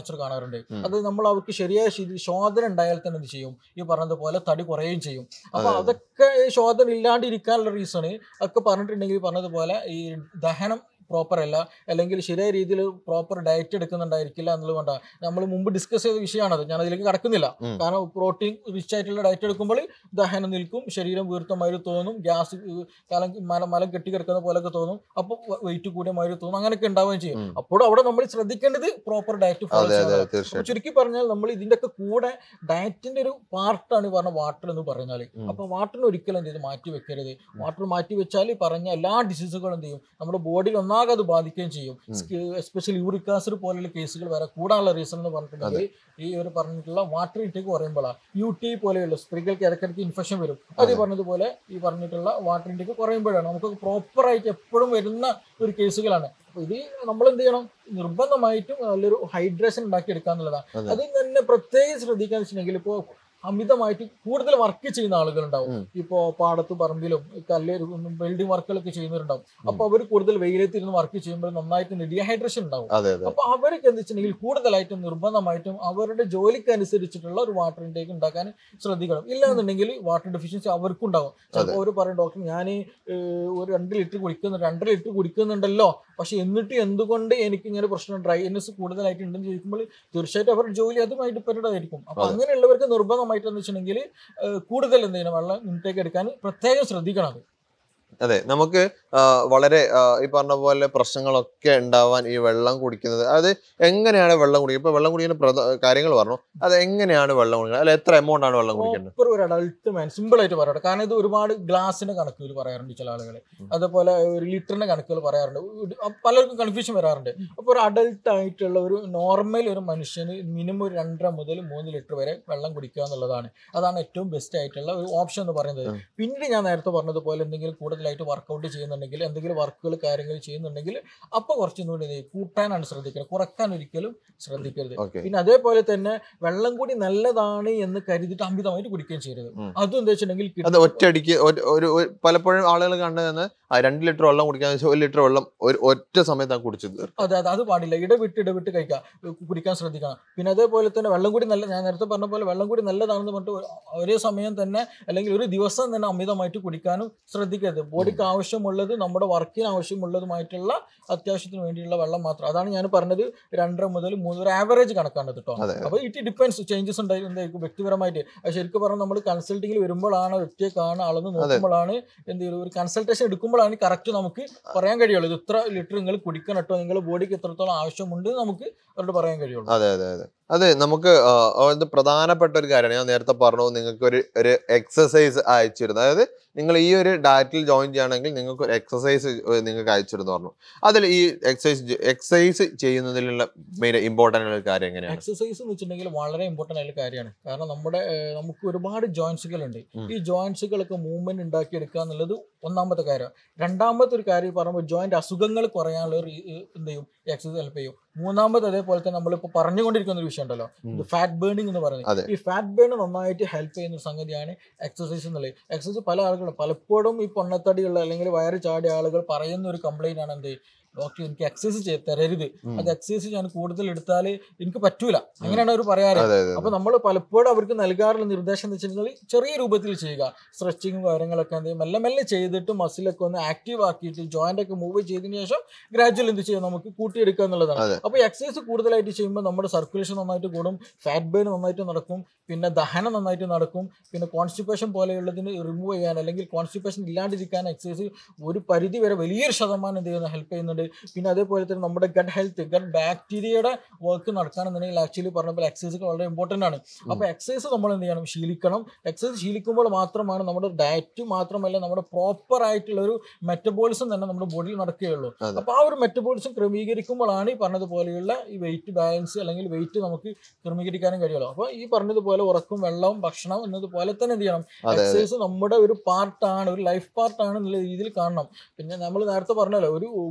സ്ട്രക്ചർ കാണാറുണ്ട് ഉം. അത് നമ്മൾ അവർക്ക് ശരിയായ ശരി- ശോധന ഉണ്ടായാൽ തന്നെ എന്ത് ചെയ്യും ഈ പറഞ്ഞതുപോലെ തടി കുറയുകയും ചെയ്യും അപ്പൊ അതൊക്കെ ഈ ശോധന ഇല്ലാണ്ടിരിക്കാനുള്ള റീസണ് ഒക്കെ പറഞ്ഞിട്ടുണ്ടെങ്കിൽ ഈ പറഞ്ഞതുപോലെ ഈ ദഹനം പ്രോപ്പർ അല്ല അല്ലെങ്കിൽ ശരിയായ രീതിയിൽ പ്രോപ്പർ ഡയറ്റ് എടുക്കുന്നുണ്ടായിരിക്കില്ല എന്നുള്ളത് കൊണ്ടാണ് നമ്മൾ മുമ്പ് ഡിസ്കസ് ചെയ്ത വിഷയമാണത് ഞാൻ അതിലേക്ക് കടക്കുന്നില്ല ഉം. കാരണം പ്രോട്ടീൻ റിച്ച് ആയിട്ടുള്ള ഡയറ്റ് എടുക്കുമ്പോൾ ദഹനം നിൽക്കും ശരീരം വീർത്തമാതിരി തോന്നും ഗ്യാസ് കാലം മല മലം കെട്ടിക്കിടക്കുന്ന പോലൊക്കെ തോന്നും അപ്പോൾ വെയിറ്റ് കൂടിയ മാതിരി തോന്നും അങ്ങനെയൊക്കെ ഉണ്ടാവുകയും ചെയ്യും ഉം. അപ്പോൾ അവിടെ നമ്മൾ ശ്രദ്ധിക്കേണ്ടത് പ്രോപ്പർ ഡയറ്റ് ഫോളോ അതെ അതെ ചെയ്യുന്നത് തീർച്ചയായിട്ടും ചുരുക്കി പറഞ്ഞാൽ നമ്മൾ ഇതിന്റെ ഒക്കെ കൂടെ ഡയറ്റിന്റെ ഒരു പാർട്ടാണ് ഈ പറഞ്ഞ വാട്ടർ എന്ന് പറഞ്ഞാൽ ഉം. അപ്പൊ വാട്ടറിന് ഒരിക്കലും എന്ത് ചെയ്ത് മാറ്റി വെക്കരുത് വാട്ടർ മാറ്റി വെച്ചാൽ ഈ പറഞ്ഞ എല്ലാ ഡിസീസുകളും എന്ത് ചെയ്യും നമ്മുടെ ബോഡിയിൽ ഒന്നാകെ അത് ബാധിക്കുകയും ചെയ്യും എസ്പെഷ്യലി യൂറിക് ആസിഡ് പോലെയുള്ള കേസുകൾ വരെ കൂടാനുള്ള റീസൺ എന്ന് പറഞ്ഞിട്ടുണ്ടെങ്കിൽ ഈ ഒരു പറഞ്ഞിട്ടുള്ള വാട്ടർ ഇൻടേക്ക് കുറയുമ്പോഴാണ് യു ടി പോലെയുള്ള സ്ത്രീകൾക്ക് ഇടയ്ക്കിടയ്ക്ക് ഇൻഫെക്ഷൻ വരും അത് ഈ പറഞ്ഞതുപോലെ ഈ പറഞ്ഞിട്ടുള്ള വാട്ടർ ഇൻടേക്ക് കുറയുമ്പോഴാണ് നമുക്ക് പ്രോപ്പറായിട്ട് എപ്പോഴും വരുന്ന ഒരു കേസുകളാണ് അപ്പൊ ഇത് നമ്മൾ എന്ത് ചെയ്യണം നിർബന്ധമായിട്ടും നല്ലൊരു ഹൈഡ്രേഷൻ ഉണ്ടാക്കി എടുക്കുക എന്നുള്ളതാണ് അതെ. അതിൽ തന്നെ പ്രത്യേകം ശ്രദ്ധിക്കാന്ന് വെച്ചിട്ടുണ്ടെങ്കിൽ ഇപ്പോൾ അമിതമായിട്ട് കൂടുതൽ വർക്ക് ചെയ്യുന്ന ആളുകളുണ്ടാവും ഉം. ഇപ്പോ പാടത്ത് പറമ്പിലും കല്ല് ബിൽഡിംഗ് വർക്കുകളൊക്കെ ചെയ്യുന്നവരുണ്ടാവും അപ്പൊ അവർ കൂടുതൽ വെയിലത്തിരുന്ന് വർക്ക് ചെയ്യുമ്പോൾ നന്നായിട്ട് ഡീഹൈഡ്രേഷൻ ഉണ്ടാവും അതെ അതെ അപ്പൊ അവർക്ക് എന്താ വെച്ചിട്ടുണ്ടെങ്കിൽ കൂടുതലായിട്ടും നിർബന്ധമായിട്ടും അവരുടെ ജോലിക്ക് അനുസരിച്ചിട്ടുള്ള ഒരു വാട്ടർ ഇൻടേക്ക് ഉണ്ടാക്കാൻ ശ്രദ്ധിക്കണം ഇല്ല എന്നുണ്ടെങ്കിൽ വാട്ടർ ഡെഫിഷ്യൻസി അവർക്കും ഉണ്ടാവും ചിലപ്പോൾ അവർ പറയും ഡോക്ടർ ഞാൻ ഒരു രണ്ട് ലിറ്റർ കുടിക്കുന്നു രണ്ടര ലിറ്റർ കുടിക്കുന്നുണ്ടല്ലോ പക്ഷെ എന്നിട്ട് എന്തുകൊണ്ട് എനിക്ക് ഇങ്ങനെ പ്രശ്നം ഡ്രൈനെസ് കൂടുതലായിട്ട് ഉണ്ടെന്ന് ചോദിക്കുമ്പോൾ തീർച്ചയായിട്ടും അവരുടെ ജോലി അതുമായി ഡിപ്പെൻഡ് ആയിരിക്കും അപ്പൊ അതെ. അങ്ങനെയുള്ളവർക്ക് നിർബന്ധമായിട്ട് എന്ന് വെച്ചിട്ടുണ്ടെങ്കിൽ ഏഹ്, കൂടുതൽ എന്ത് ചെയ്യണം വെള്ളം ഇൻടേക്ക് എടുക്കാൻ പ്രത്യേകം ശ്രദ്ധിക്കണം അത് അതെ നമുക്ക് ആ, വളരെ ആ, ഈ പറഞ്ഞ പോലെ പ്രശ്നങ്ങളൊക്കെ ഉണ്ടാവാൻ ഈ വെള്ളം കുടിക്കുന്നത് അത് എങ്ങനെയാണ് വെള്ളം കുടിക്കുക ഇപ്പൊ വെള്ളം കുടിക്കുന്ന പ്രധ- കാര്യങ്ങൾ പറഞ്ഞു അത് എങ്ങനെയാണ് വെള്ളം കുടിക്കുന്നത് അല്ല എത്ര എമൗണ്ട് ആണ് വെള്ളം കുടിക്കേണ്ടത് പ്രോപ്പർ ഒരു അഡൾട്ട് മാൻ സിമ്പിൾ ആയിട്ട് പറയട്ടെ കാരണം ഇത് ഒരുപാട് ഗ്ലാസിന്റെ കണക്കുകൾ പറയാറുണ്ട് ചില ആളുകൾ ഉം. അതുപോലെ ഒരു ലിറ്ററിന്റെ കണക്കുകൾ പറയാറുണ്ട് ഒരു- അപ്പൊ പലർക്കും കൺഫ്യൂഷൻ വരാറുണ്ട് അപ്പോൾ ഒരു അഡൾട്ട് ആയിട്ടുള്ള ഒരു നോർമൽ ഒരു മനുഷ്യന് മിനിമം ഒരു രണ്ടര മുതൽ മൂന്ന് ലിറ്റർ വരെ വെള്ളം കുടിക്കുക എന്നുള്ളതാണ് അതാണ് ഏറ്റവും ബെസ്റ്റ് ആയിട്ടുള്ള ഒരു ഓപ്ഷൻ എന്ന് പറയുന്നത് ഉം. പിന്നീട് ഞാൻ നേരത്തെ പറഞ്ഞതുപോലെ എന്തെങ്കിലും കൂടുതലായിട്ട് വർക്കൗട്ട് ചെയ്യുന്നുണ്ടെങ്കിൽ എന്തെങ്കിലും വർക്കുകൾ കാര്യങ്ങൾ ചെയ്യുന്നുണ്ടെങ്കിൽ അപ്പോൾ കുറച്ചും കൂടി എന്ത് ചെയ്യും? കൂട്ടാനാണ് ശ്രദ്ധിക്കുന്നത് കുറക്കാൻ ഒരിക്കലും ശ്രദ്ധിക്കരുത് ഓക്കെ പിന്നെ അതേപോലെ തന്നെ വെള്ളം കൂടി നല്ലതാണ് എന്ന് കരുതിയിട്ട് അമിതമായിട്ട് കുടിക്കുകയും ചെയ്യരുത് ഉം. അതും എന്താ വെച്ചിട്ടുണ്ടെങ്കിൽ അത് കിഡ്നി- ഒറ്റയടിക്ക് ഒരു- ഒരു ഒരു- പലപ്പോഴും ആളുകൾ കണ്ടതെന്ന് ആ രണ്ട് ലിറ്റർ വെള്ളം കുടിക്കാന്ന് വെച്ചാൽ ഒരു ലിറ്റർ വെള്ളം ഒരു ഒറ്റ സമയത്താണ് കുടിച്ചത് അതെ അതെ അത് പാടില്ല ഇടവിട്ട് ഇടവിട്ട് കഴിക്കുക കു- കുടിക്കാൻ ശ്രദ്ധിക്കണം പിന്നെ അതേപോലെ തന്നെ വെള്ളം കൂടി നല്ല ഞാൻ നേരത്തെ പറഞ്ഞ പോലെ വെള്ളം കൂടി നല്ലതാണെന്ന് പറഞ്ഞിട്ട് ഒ- ഒരേ സമയം തന്നെ അല്ലെങ്കിൽ ഒരു ദിവസം തന്നെ അമിതമായിട്ട് കുടിക്കാനും ശ്രദ്ധിക്കരുത് ബോഡിക്ക് ആവശ്യമുള്ളത് നമ്മുടെ വർക്കിന് ആവശ്യമുള്ളതുമായിട്ടുള്ള അത്യാവശ്യത്തിന് വേണ്ടിയുള്ള വെള്ളം മാത്രം അതാണ് ഞാൻ പറഞ്ഞത് രണ്ടര മുതൽ മൂന്ന് ഒരു ആവറേജ് കണക്കാണ് കേട്ടോ അതെ അപ്പൊ ഇറ്റ് ഡിപ്പെൻസ് ചേഞ്ചസ് ഉണ്ടായി എന്തായിരിക്കും വ്യക്തിപരമായിട്ട് അത് ശരിക്കും പറഞ്ഞാൽ നമ്മൾ കൺസൾട്ടിങ്ങിൽ വരുമ്പോഴാണ് വ്യക്തിയെക്കാണ് അളന്ന് നോക്കുമ്പോഴാണ് എന്ത് ചെയ്യും ഒരു കൺസൾട്ടേഷൻ എടുക്കുമ്പോഴാണ് കറക്റ്റ് നമുക്ക് പറയാൻ കഴിയുള്ളൂ ഇത് ഇത്ര ലിറ്റർ നിങ്ങൾ കുടിക്കണം കേട്ടോ നിങ്ങളുടെ ബോഡിക്ക് എത്രത്തോളം ആവശ്യമുണ്ട് എന്ന് നമുക്ക് അവരോട് പറയാൻ കഴിയുള്ളൂ അതെ അതെ അതെ അതെ നമുക്ക് ആ, അത് പ്രധാനപ്പെട്ട ഒരു കാര്യമാണ് ഞാൻ നേരത്തെ പറഞ്ഞു നിങ്ങൾക്ക് ഒരു ഒരു എക്സസൈസ് അയച്ചിരുന്നു അതായത് നിങ്ങൾ ഈ ഒരു ഡയറ്റിൽ ജോയിൻ ചെയ്യുകയാണെങ്കിൽ നിങ്ങൾക്ക് ഒരു എക്സസൈസ് നിങ്ങൾക്ക് അയച്ചിരുന്നു പറഞ്ഞു അതിൽ ഈ എക്സസൈസ് എക്സസൈസ് ചെയ്യുന്നതിലുള്ള മെയിൻ ഇമ്പോർട്ടൻ്റ് ഒരു കാര്യം എങ്ങനെയാണ് എക്സസൈസ് എന്ന് വെച്ചിട്ടുണ്ടെങ്കിൽ വളരെ ഇമ്പോർട്ടൻ്റ് ആയിട്ടുള്ള കാര്യമാണ് കാരണം നമ്മുടെ ഏഹ്, നമുക്ക് ഒരുപാട് ജോയിൻസുകൾ ഉണ്ട് ഉം. ഈ ജോയിൻസുകളൊക്കെ മൂവ്മെന്റ് ഉണ്ടാക്കിയെടുക്കുക എന്നുള്ളത് ഒന്നാമത്തെ കാര്യം രണ്ടാമത്തെ ഒരു കാര്യം പറയുമ്പോൾ ജോയിന്റ് അസുഖങ്ങൾ കുറയാനുള്ള ഒരു ഈ- എന്ത് ചെയ്യും എക്സസൈസ് ഹെൽപ്പ് ചെയ്യും മൂന്നാമത് അതേപോലെ തന്നെ നമ്മളിപ്പോൾ പറഞ്ഞുകൊണ്ടിരിക്കുന്ന ഒരു വിഷയം ഉണ്ടല്ലോ ഉം. ഫാറ്റ് ബേണിംഗ് എന്ന് അതെ. പറയുന്നത് ഈ ഫാറ്റ് ബേൺ നന്നായിട്ട് ഹെൽപ്പ് ചെയ്യുന്ന ഒരു സംഗതിയാണ് എക്സസൈസ് എന്നുള്ളത് എക്സസൈസ് പല ആളുകളും പലപ്പോഴും ഈ പൊണ്ണത്തടിയുള്ള അല്ലെങ്കിൽ വയറ് ചാടിയ ആളുകൾ പറയുന്ന ഒരു കംപ്ലൈന്റ് ആണ് എന്ത് ഡോക്ടർ എനിക്ക് എക്സസൈസ് ചെയ്ത് തരരുത് ഉം. അത് എക്സസൈസ് ഞാൻ കൂടുതൽ എടുത്താൽ എനിക്ക് പറ്റൂല അങ്ങനെയാണ് അവർ പറയാറ് അതെ അതെ അപ്പൊ നമ്മൾ പലപ്പോഴും അവർക്ക് നൽകാറുള്ള നിർദ്ദേശം എന്ന് വെച്ചിട്ടുണ്ടെങ്കിൽ ചെറിയ രൂപത്തിൽ ചെയ്യുക സ്ട്രെച്ചിങ്ങും കാര്യങ്ങളൊക്കെ എന്ത് ചെയ്യും മെല്ലെ മെല്ലെ ചെയ്തിട്ട് മസിലൊക്കെ ഒന്ന് ആക്റ്റീവ് ആക്കിയിട്ട് ജോയിന്റ് ഒക്കെ മൂവ് ചെയ്തതിന് ശേഷം ഗ്രാജുവൽ എന്ത് ചെയ്യാം നമുക്ക് കൂട്ടിയെടുക്കുക എന്നുള്ളതാണ് അതെ. അപ്പൊ എക്സസൈസ് കൂടുതലായിട്ട് ചെയ്യുമ്പോൾ നമ്മുടെ സർക്കുലേഷൻ നന്നായിട്ട് കൂടും ഫാറ്റ് ബേൺ നന്നായിട്ട് നടക്കും പിന്നെ ദഹനം നന്നായിട്ട് നടക്കും പിന്നെ കോൺസ്റ്റിപ്പേഷൻ പോലെയുള്ളതിന് റിമൂവ് ചെയ്യാൻ അല്ലെങ്കിൽ കോൺസ്റ്റിപ്പേഷൻ ഇല്ലാണ്ടിരിക്കാൻ എക്സസൈസ് ഒരു പരിധി വരെ വലിയൊരു ശതമാനം എന്ത് ചെയ്യുന്ന ഹെൽപ്പ് ചെയ്യുന്നുണ്ട് പിന്നെ അതേപോലെ തന്നെ നമ്മുടെ ഗഡ് ഹെൽത്ത് ഗഡ് ബാക്ടീരിയയുടെ വർക്ക് നടക്കുകയാണെന്നുണ്ടെങ്കിൽ ആക്ച്വലി പറഞ്ഞ പോലെ എക്സസൈസ് വളരെ ഇമ്പോർട്ടൻ്റ് ആണ് അപ്പോൾ എക്സസൈസ് നമ്മൾ എന്ത് ചെയ്യണം ശീലിക്കണം എക്സസൈസ് ശീലിക്കുമ്പോൾ മാത്രമാണ് നമ്മുടെ ഡയറ്റ് മാത്രമല്ല നമ്മുടെ പ്രോപ്പർ ആയിട്ടുള്ള ഒരു മെറ്റബോളിസം തന്നെ നമ്മുടെ ബോഡിയിൽ നടക്കുകയുള്ളൂ അതെ. അപ്പോൾ ആ ഒരു മെറ്റബോളിസം ക്രമീകരിക്കുമ്പോഴാണ് ഈ പറഞ്ഞതുപോലെയുള്ള ഈ വെയിറ്റ് ബാലൻസ് അല്ലെങ്കിൽ വെയിറ്റ് നമുക്ക് ക്രമീകരിക്കാനും കഴിയുള്ളൂ അപ്പോൾ ഈ പറഞ്ഞതുപോലെ ഉറക്കും വെള്ളവും ഭക്ഷണം എന്നതുപോലെ തന്നെ എന്ത് ചെയ്യണം അതെ എക്സസൈസ് നമ്മുടെ ഒരു പാർട്ടാണ് ഒരു ലൈഫ് പാർട്ടാണ് എന്നുള്ള രീതിയിൽ കാണണം പിന്നെ നമ്മൾ നേരത്തെ പറഞ്ഞല്ലോ ഒരു ബോഡി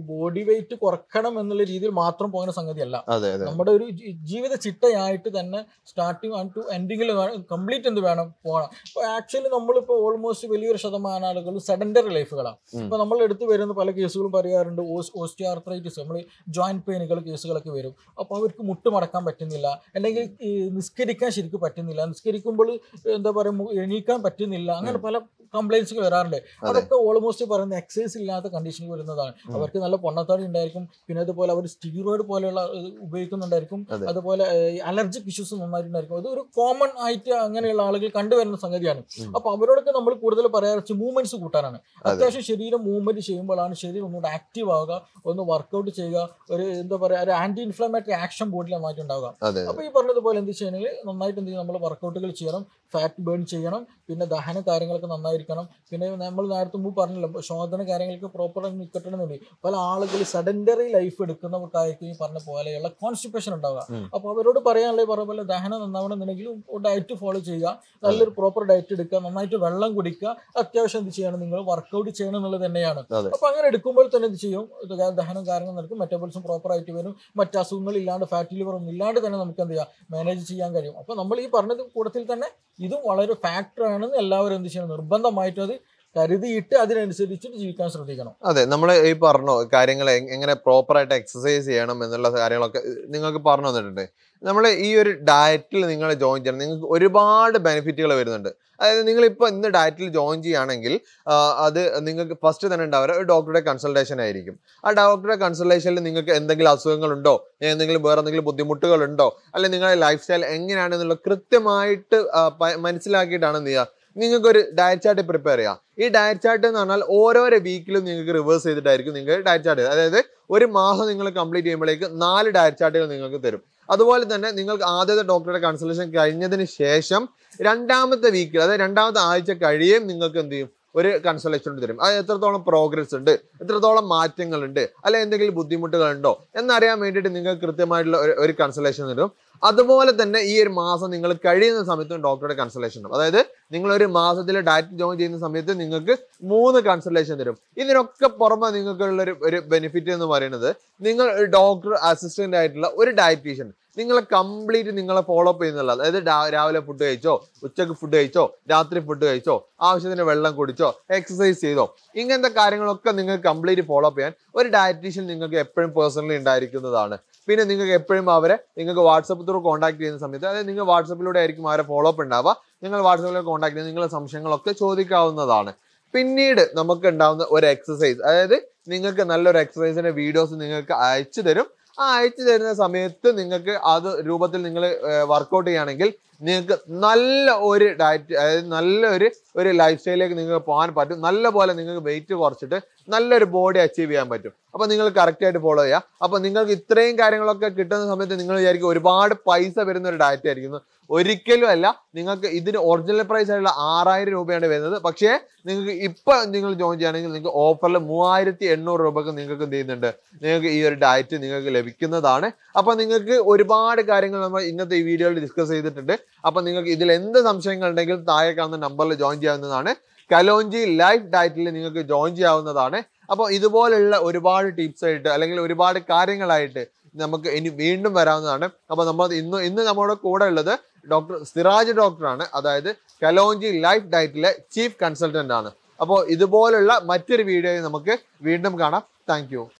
വെയിറ്റ് കുറക്കണം എന്നുള്ള രീതിയിൽ മാത്രം പോകുന്ന സംഗതിയല്ല അതെ അതെ നമ്മുടെ ഒരു ജി- ജീവിത ചിട്ടയായിട്ട് തന്നെ സ്റ്റാർട്ടിങ് ടു എൻഡിങ്ങിൽ കംപ്ലീറ്റ് എന്ത് വേണം പോകണം അപ്പോൾ ആക്ച്വലി നമ്മളിപ്പോൾ ഓൾമോസ്റ്റ് വലിയൊരു ശതമാനം ആളുകളും സെഡൻഡറി ലൈഫുകളാണ് ഉം. ഇപ്പോൾ നമ്മൾ എടുത്ത് വരുന്ന പല കേസുകളും പറയാറുണ്ട് ഓസ്റ്റിയാർത്രൈറ്റിസ് നമ്മൾ ജോയിന്റ് പെയിനുകൾ കേസുകളൊക്കെ വരും അപ്പോൾ അവർക്ക് മുട്ട് മടക്കാൻ പറ്റുന്നില്ല അല്ലെങ്കിൽ ഈ നിസ്കരിക്കാൻ ശരിക്കും പറ്റുന്നില്ല നിസ്കരിക്കുമ്പോൾ എന്താ പറയുക എണീക്കാൻ പറ്റുന്നില്ല അങ്ങനെ പല കംപ്ലൈൻസുകൾ വരാറുണ്ട് അതൊക്കെ ഓൾമോസ്റ്റ് പറയുന്ന എക്സസൈസ് ഇല്ലാത്ത കണ്ടീഷനിൽ വരുന്നതാണ് അവർക്ക് നല്ല പൊണ്ണത്താടി ഉണ്ടായിരിക്കും പിന്നെ അതുപോലെ അവർ സ്റ്റീറോയിഡ് പോലെയുള്ള ഇത് ഉപയോഗിക്കുന്നുണ്ടായിരിക്കും അതെ. അതുപോലെ അലർജിക് ഇഷ്യൂസ് നന്നായിട്ടുണ്ടായിരിക്കും അത് ഒരു കോമൺ ആയിട്ട് അങ്ങനെയുള്ള ആളുകൾ കണ്ടുവരുന്ന സംഗതിയാണ് ഉം. അപ്പൊ അവരോടൊക്കെ നമ്മൾ കൂടുതൽ പറയാറ് മൂവ്മെന്റ്സ് കൂട്ടാനാണ് അത്യാവശ്യം ശരീരം മൂവ്മെന്റ് ചെയ്യുമ്പോഴാണ് ശരീരം ഒന്നുകൂടെ ആക്റ്റീവ് ആവുക ഒന്ന് വർക്കൗട്ട് ചെയ്യുക ഒരു എന്താ പറയുക ഒരു ആന്റി ഇൻഫ്ലമേറ്ററി ആക്ഷൻ ബോഡിയിൽ നന്നായിട്ട് ഉണ്ടാവുക അതെ അപ്പൊ ഈ പറഞ്ഞതുപോലെ എന്ത് ചെയ്യണമെങ്കിൽ നന്നായിട്ട് എന്ത് ചെയ്യണം നമ്മൾ വർക്കൗട്ടുകൾ ചെയ്യണം ഫാറ്റ് ബേൺ ചെയ്യണം പിന്നെ ദഹന കാര്യങ്ങളൊക്കെ നന്നായിരിക്കണം പിന്നെ നമ്മൾ നേരത്തെ മുമ്പ് പറഞ്ഞല്ലോ ശോധന കാര്യങ്ങൾക്ക് പ്രോപ്പറായി നിൽക്കണമെന്നുണ്ട് പല ആളുകൾ സഡൻഡറി ലൈഫ് എടുക്കുന്നവർക്കായിരിക്കും ഈ പറഞ്ഞ പോലെയുള്ള കോൺസ്റ്റിപ്പേഷൻ ഉണ്ടാവുക ഉം. അപ്പോൾ അവരോട് പറയാനുള്ളത് പറഞ്ഞ പോലെ ദഹനം നന്നാവണമെന്നുണ്ടെങ്കിൽ ഡയറ്റ് ഫോളോ ചെയ്യുക നല്ലൊരു പ്രോപ്പർ ഡയറ്റ് എടുക്കുക നന്നായിട്ട് വെള്ളം കുടിക്കുക അത്യാവശ്യം എന്ത് ചെയ്യണം നിങ്ങൾ വർക്കൗട്ട് ചെയ്യണം എന്നുള്ളത് തന്നെയാണ് അതെ. അപ്പൊ അങ്ങനെ എടുക്കുമ്പോൾ തന്നെ എന്ത് ചെയ്യും ഇത് ദഹനം കാര്യങ്ങൾ നടക്കും മെറ്റബോളിസം പ്രോപ്പർ ആയിട്ട് വരും മറ്റ് അസുഖങ്ങൾ ഇല്ലാണ്ട് ഫാറ്റ് ലിവർ ഒന്നും ഇല്ലാണ്ട് തന്നെ നമുക്ക് എന്ത് ചെയ്യാം മാനേജ് ചെയ്യാൻ കഴിയും അപ്പൊ നമ്മൾ ഈ പറഞ്ഞത് കൂട്ടത്തിൽ തന്നെ ഇതും വളരെ ഫാക്ടർ ആണെന്ന് എല്ലാവരും എന്ത് ചെയ്യണം നിർബന്ധമായിട്ടും അത് കരുതിയിട്ട് അതിനനുസരിച്ചിട്ട് ജീവിക്കാൻ ശ്രദ്ധിക്കണം അതെ നമ്മൾ ഈ പറഞ്ഞോ കാര്യങ്ങൾ എ- എങ്ങനെ പ്രോപ്പറായിട്ട് എക്സസൈസ് ചെയ്യണം എന്നുള്ള കാര്യങ്ങളൊക്കെ നിങ്ങൾക്ക് പറഞ്ഞു തന്നിട്ടുണ്ട് നമ്മൾ ഈ ഒരു ഡയറ്റിൽ നിങ്ങൾ ജോയിൻ ചെയ്യണം നിങ്ങൾക്ക് ഒരുപാട് ബെനിഫിറ്റുകൾ വരുന്നുണ്ട് അതായത് നിങ്ങൾ ഇപ്പോൾ ഇന്ന് ഡയറ്റിൽ ജോയിൻ ചെയ്യുകയാണെങ്കിൽ ആ, അത് നിങ്ങൾക്ക് ഫസ്റ്റ് തന്നെ ഉണ്ടാവുക ഒരു ഡോക്ടറുടെ കൺസൾട്ടേഷൻ ആയിരിക്കും ആ ഡോക്ടറുടെ കൺസൾട്ടേഷനിൽ നിങ്ങൾക്ക് എന്തെങ്കിലും അസുഖങ്ങളുണ്ടോ എന്തെങ്കിലും വേറെ എന്തെങ്കിലും ബുദ്ധിമുട്ടുകളുണ്ടോ അല്ലെങ്കിൽ നിങ്ങളുടെ ലൈഫ് സ്റ്റൈൽ എങ്ങനെയാണെന്നുള്ള കൃത്യമായിട്ട് ആ, പ- മനസ്സിലാക്കിയിട്ടാണ് എന്ത് ചെയ്യുക നിങ്ങൾക്ക് ഒരു ഡയറ്റ് ചാർട്ട് പ്രിപ്പയർ ചെയ്യാം ഈ ഡയറ്റ് ചാർട്ട് എന്ന് പറഞ്ഞാൽ ഓരോരോ വീക്കിലും നിങ്ങൾക്ക് റിവേഴ്സ് ചെയ്തിട്ടായിരിക്കും നിങ്ങൾക്ക് ഡയറ്റ് ചാർട്ട് അതായത് ഒരു മാസം നിങ്ങൾ കംപ്ലീറ്റ് ചെയ്യുമ്പോഴേക്ക് നാല് ഡയറ്റ് ചാർട്ടുകൾ നിങ്ങൾക്ക് തരും അതുപോലെ തന്നെ നിങ്ങൾക്ക് ആദ്യത്തെ ഡോക്ടറുടെ കൺസൾട്ടേഷൻ കഴിഞ്ഞതിന് ശേഷം രണ്ടാമത്തെ വീക്കിൽ അതായത് രണ്ടാമത്തെ ആഴ്ച കഴിയും നിങ്ങൾക്ക് എന്ത് ചെയ്യും ഒരു കൺസൾട്ടേഷൻ തരും അത് എത്രത്തോളം പ്രോഗ്രസ് ഉണ്ട് എത്രത്തോളം മാറ്റങ്ങളുണ്ട് അല്ലെ എന്തെങ്കിലും ബുദ്ധിമുട്ടുകളുണ്ടോ എന്നറിയാൻ വേണ്ടിയിട്ട് നിങ്ങൾക്ക് കൃത്യമായിട്ടുള്ള ഒരു- ഒരു കൺസൾട്ടേഷൻ തരും അതുപോലെ തന്നെ ഈ ഒരു മാസം നിങ്ങൾ കഴിയുന്ന സമയത്തും ഡോക്ടറുടെ കൺസൾട്ടേഷൻ ഉണ്ട് അതായത് നിങ്ങൾ ഒരു മാസത്തിൽ ഡയറ്റ് ജോയിൻ ചെയ്യുന്ന സമയത്ത് നിങ്ങൾക്ക് മൂന്ന് കൺസൾട്ടേഷൻ തരും ഇതിനൊക്കെ പുറമെ നിങ്ങൾക്കുള്ള ഒരു ഒരു ബെനിഫിറ്റ് എന്ന് പറയുന്നത് നിങ്ങൾ ഡോക്ടർ അസിസ്റ്റന്റ് ആയിട്ടുള്ള ഒരു ഡയറ്റീഷ്യൻ നിങ്ങളെ കംപ്ലീറ്റ് നിങ്ങളെ ഫോളോ അപ്പ് ചെയ്യുന്നുള്ള അതായത് രാ- രാവിലെ ഫുഡ് കഴിച്ചോ ഉച്ചക്ക് ഫുഡ് കഴിച്ചോ രാത്രി ഫുഡ് കഴിച്ചോ ആവശ്യത്തിന് വെള്ളം കുടിച്ചോ എക്സസൈസ് ചെയ്തോ ഇങ്ങനത്തെ കാര്യങ്ങളൊക്കെ നിങ്ങൾക്ക് കംപ്ലീറ്റ് ഫോളോ അപ്പ് ചെയ്യാൻ ഒരു ഡയറ്റീഷ്യൻ നിങ്ങൾക്ക് എപ്പോഴും പേഴ്സണലി ഉണ്ടായിരിക്കുന്നതാണ് പിന്നെ നിങ്ങൾക്ക് എപ്പോഴും അവരെ നിങ്ങൾക്ക് വാട്സപ്പ് ത്രൂ കോൺടാക്ട് ചെയ്യുന്ന സമയത്ത് അതായത് നിങ്ങൾ വാട്സപ്പിലൂടെ ആയിരിക്കും അവരെ ഫോളോ അപ്പ് ഉണ്ടാവുക നിങ്ങൾ വാട്സപ്പിൽ കോൺടാക്ട് ചെയ്ത് നിങ്ങളുടെ സംശയങ്ങളൊക്കെ ചോദിക്കാവുന്നതാണ് പിന്നീട് നമുക്ക് ഉണ്ടാവുന്ന ഒരു എക്സസൈസ് അതായത് നിങ്ങൾക്ക് നല്ലൊരു എക്സസൈസിന്റെ വീഡിയോസ് നിങ്ങൾക്ക് അയച്ചു തരും ആ അയച്ചു തരുന്ന സമയത്ത് നിങ്ങൾക്ക് അത് രൂപത്തിൽ നിങ്ങൾ വർക്കൗട്ട് ചെയ്യുകയാണെങ്കിൽ നിങ്ങൾക്ക് നല്ല ഒരു ഡയറ്റ് അതായത് നല്ലൊരു ഒരു ലൈഫ് സ്റ്റൈലിലേക്ക് നിങ്ങൾക്ക് പോകാൻ പറ്റും നല്ല പോലെ നിങ്ങൾക്ക് വെയിറ്റ് കുറച്ചിട്ട് നല്ലൊരു ബോഡി അച്ചീവ് ചെയ്യാൻ പറ്റും അപ്പൊ നിങ്ങൾ കറക്റ്റ് ആയിട്ട് ഫോളോ ചെയ്യുക അപ്പൊ നിങ്ങൾക്ക് ഇത്രയും കാര്യങ്ങളൊക്കെ കിട്ടുന്ന സമയത്ത് നിങ്ങൾ വിചാരിക്കും ഒരുപാട് പൈസ വരുന്ന ഒരു ഡയറ്റ് ആയിരിക്കുന്നു ഒരിക്കലും അല്ല നിങ്ങൾക്ക് ഇതിന് ഒറിജിനൽ പ്രൈസ് ആയിട്ടുള്ള ആറായിരം രൂപയാണ് വരുന്നത് പക്ഷേ നിങ്ങൾക്ക് ഇപ്പൊ നിങ്ങൾ ജോയിൻ ചെയ്യുകയാണെങ്കിൽ നിങ്ങൾക്ക് ഓഫറിൽ മൂവായിരത്തി എണ്ണൂറ് രൂപക്ക് നിങ്ങൾക്ക് എന്ത് ചെയ്യുന്നുണ്ട് നിങ്ങൾക്ക് ഈ ഒരു ഡയറ്റ് നിങ്ങൾക്ക് ലഭിക്കുന്നതാണ് അപ്പൊ നിങ്ങൾക്ക് ഒരുപാട് കാര്യങ്ങൾ നമ്മൾ ഇന്നത്തെ ഈ വീഡിയോയിൽ ഡിസ്കസ് ചെയ്തിട്ടുണ്ട് അപ്പൊ നിങ്ങൾക്ക് ഇതിൽ എന്ത് സംശയങ്ങൾ ഉണ്ടെങ്കിലും താഴെ കാണുന്ന നമ്പറിൽ ജോയിൻ ചെയ്യാവുന്നതാണ് കലോഞ്ചി ലൈഫ് ഡയറ്റിൽ നിങ്ങൾക്ക് ജോയിൻ ചെയ്യാവുന്നതാണ് അപ്പോൾ ഇതുപോലുള്ള ഒരുപാട് ടിപ്സ് ആയിട്ട് അല്ലെങ്കിൽ ഒരുപാട് കാര്യങ്ങളായിട്ട് നമുക്ക് ഇനി വീണ്ടും വരാവുന്നതാണ് അപ്പോൾ നമ്മൾ ഇന്ന് ഇന്ന് നമ്മുടെ കൂടെ ഉള്ളത് ഡോക്ടർ സിറാജ് ഡോക്ടറാണ് അതായത് കലോഞ്ചി ലൈഫ് ഡയറ്റിലെ ചീഫ് കൺസൾട്ടന്റ് ആണ് അപ്പോൾ ഇതുപോലുള്ള മറ്റൊരു വീഡിയോയിൽ നമുക്ക് വീണ്ടും കാണാം താങ്ക്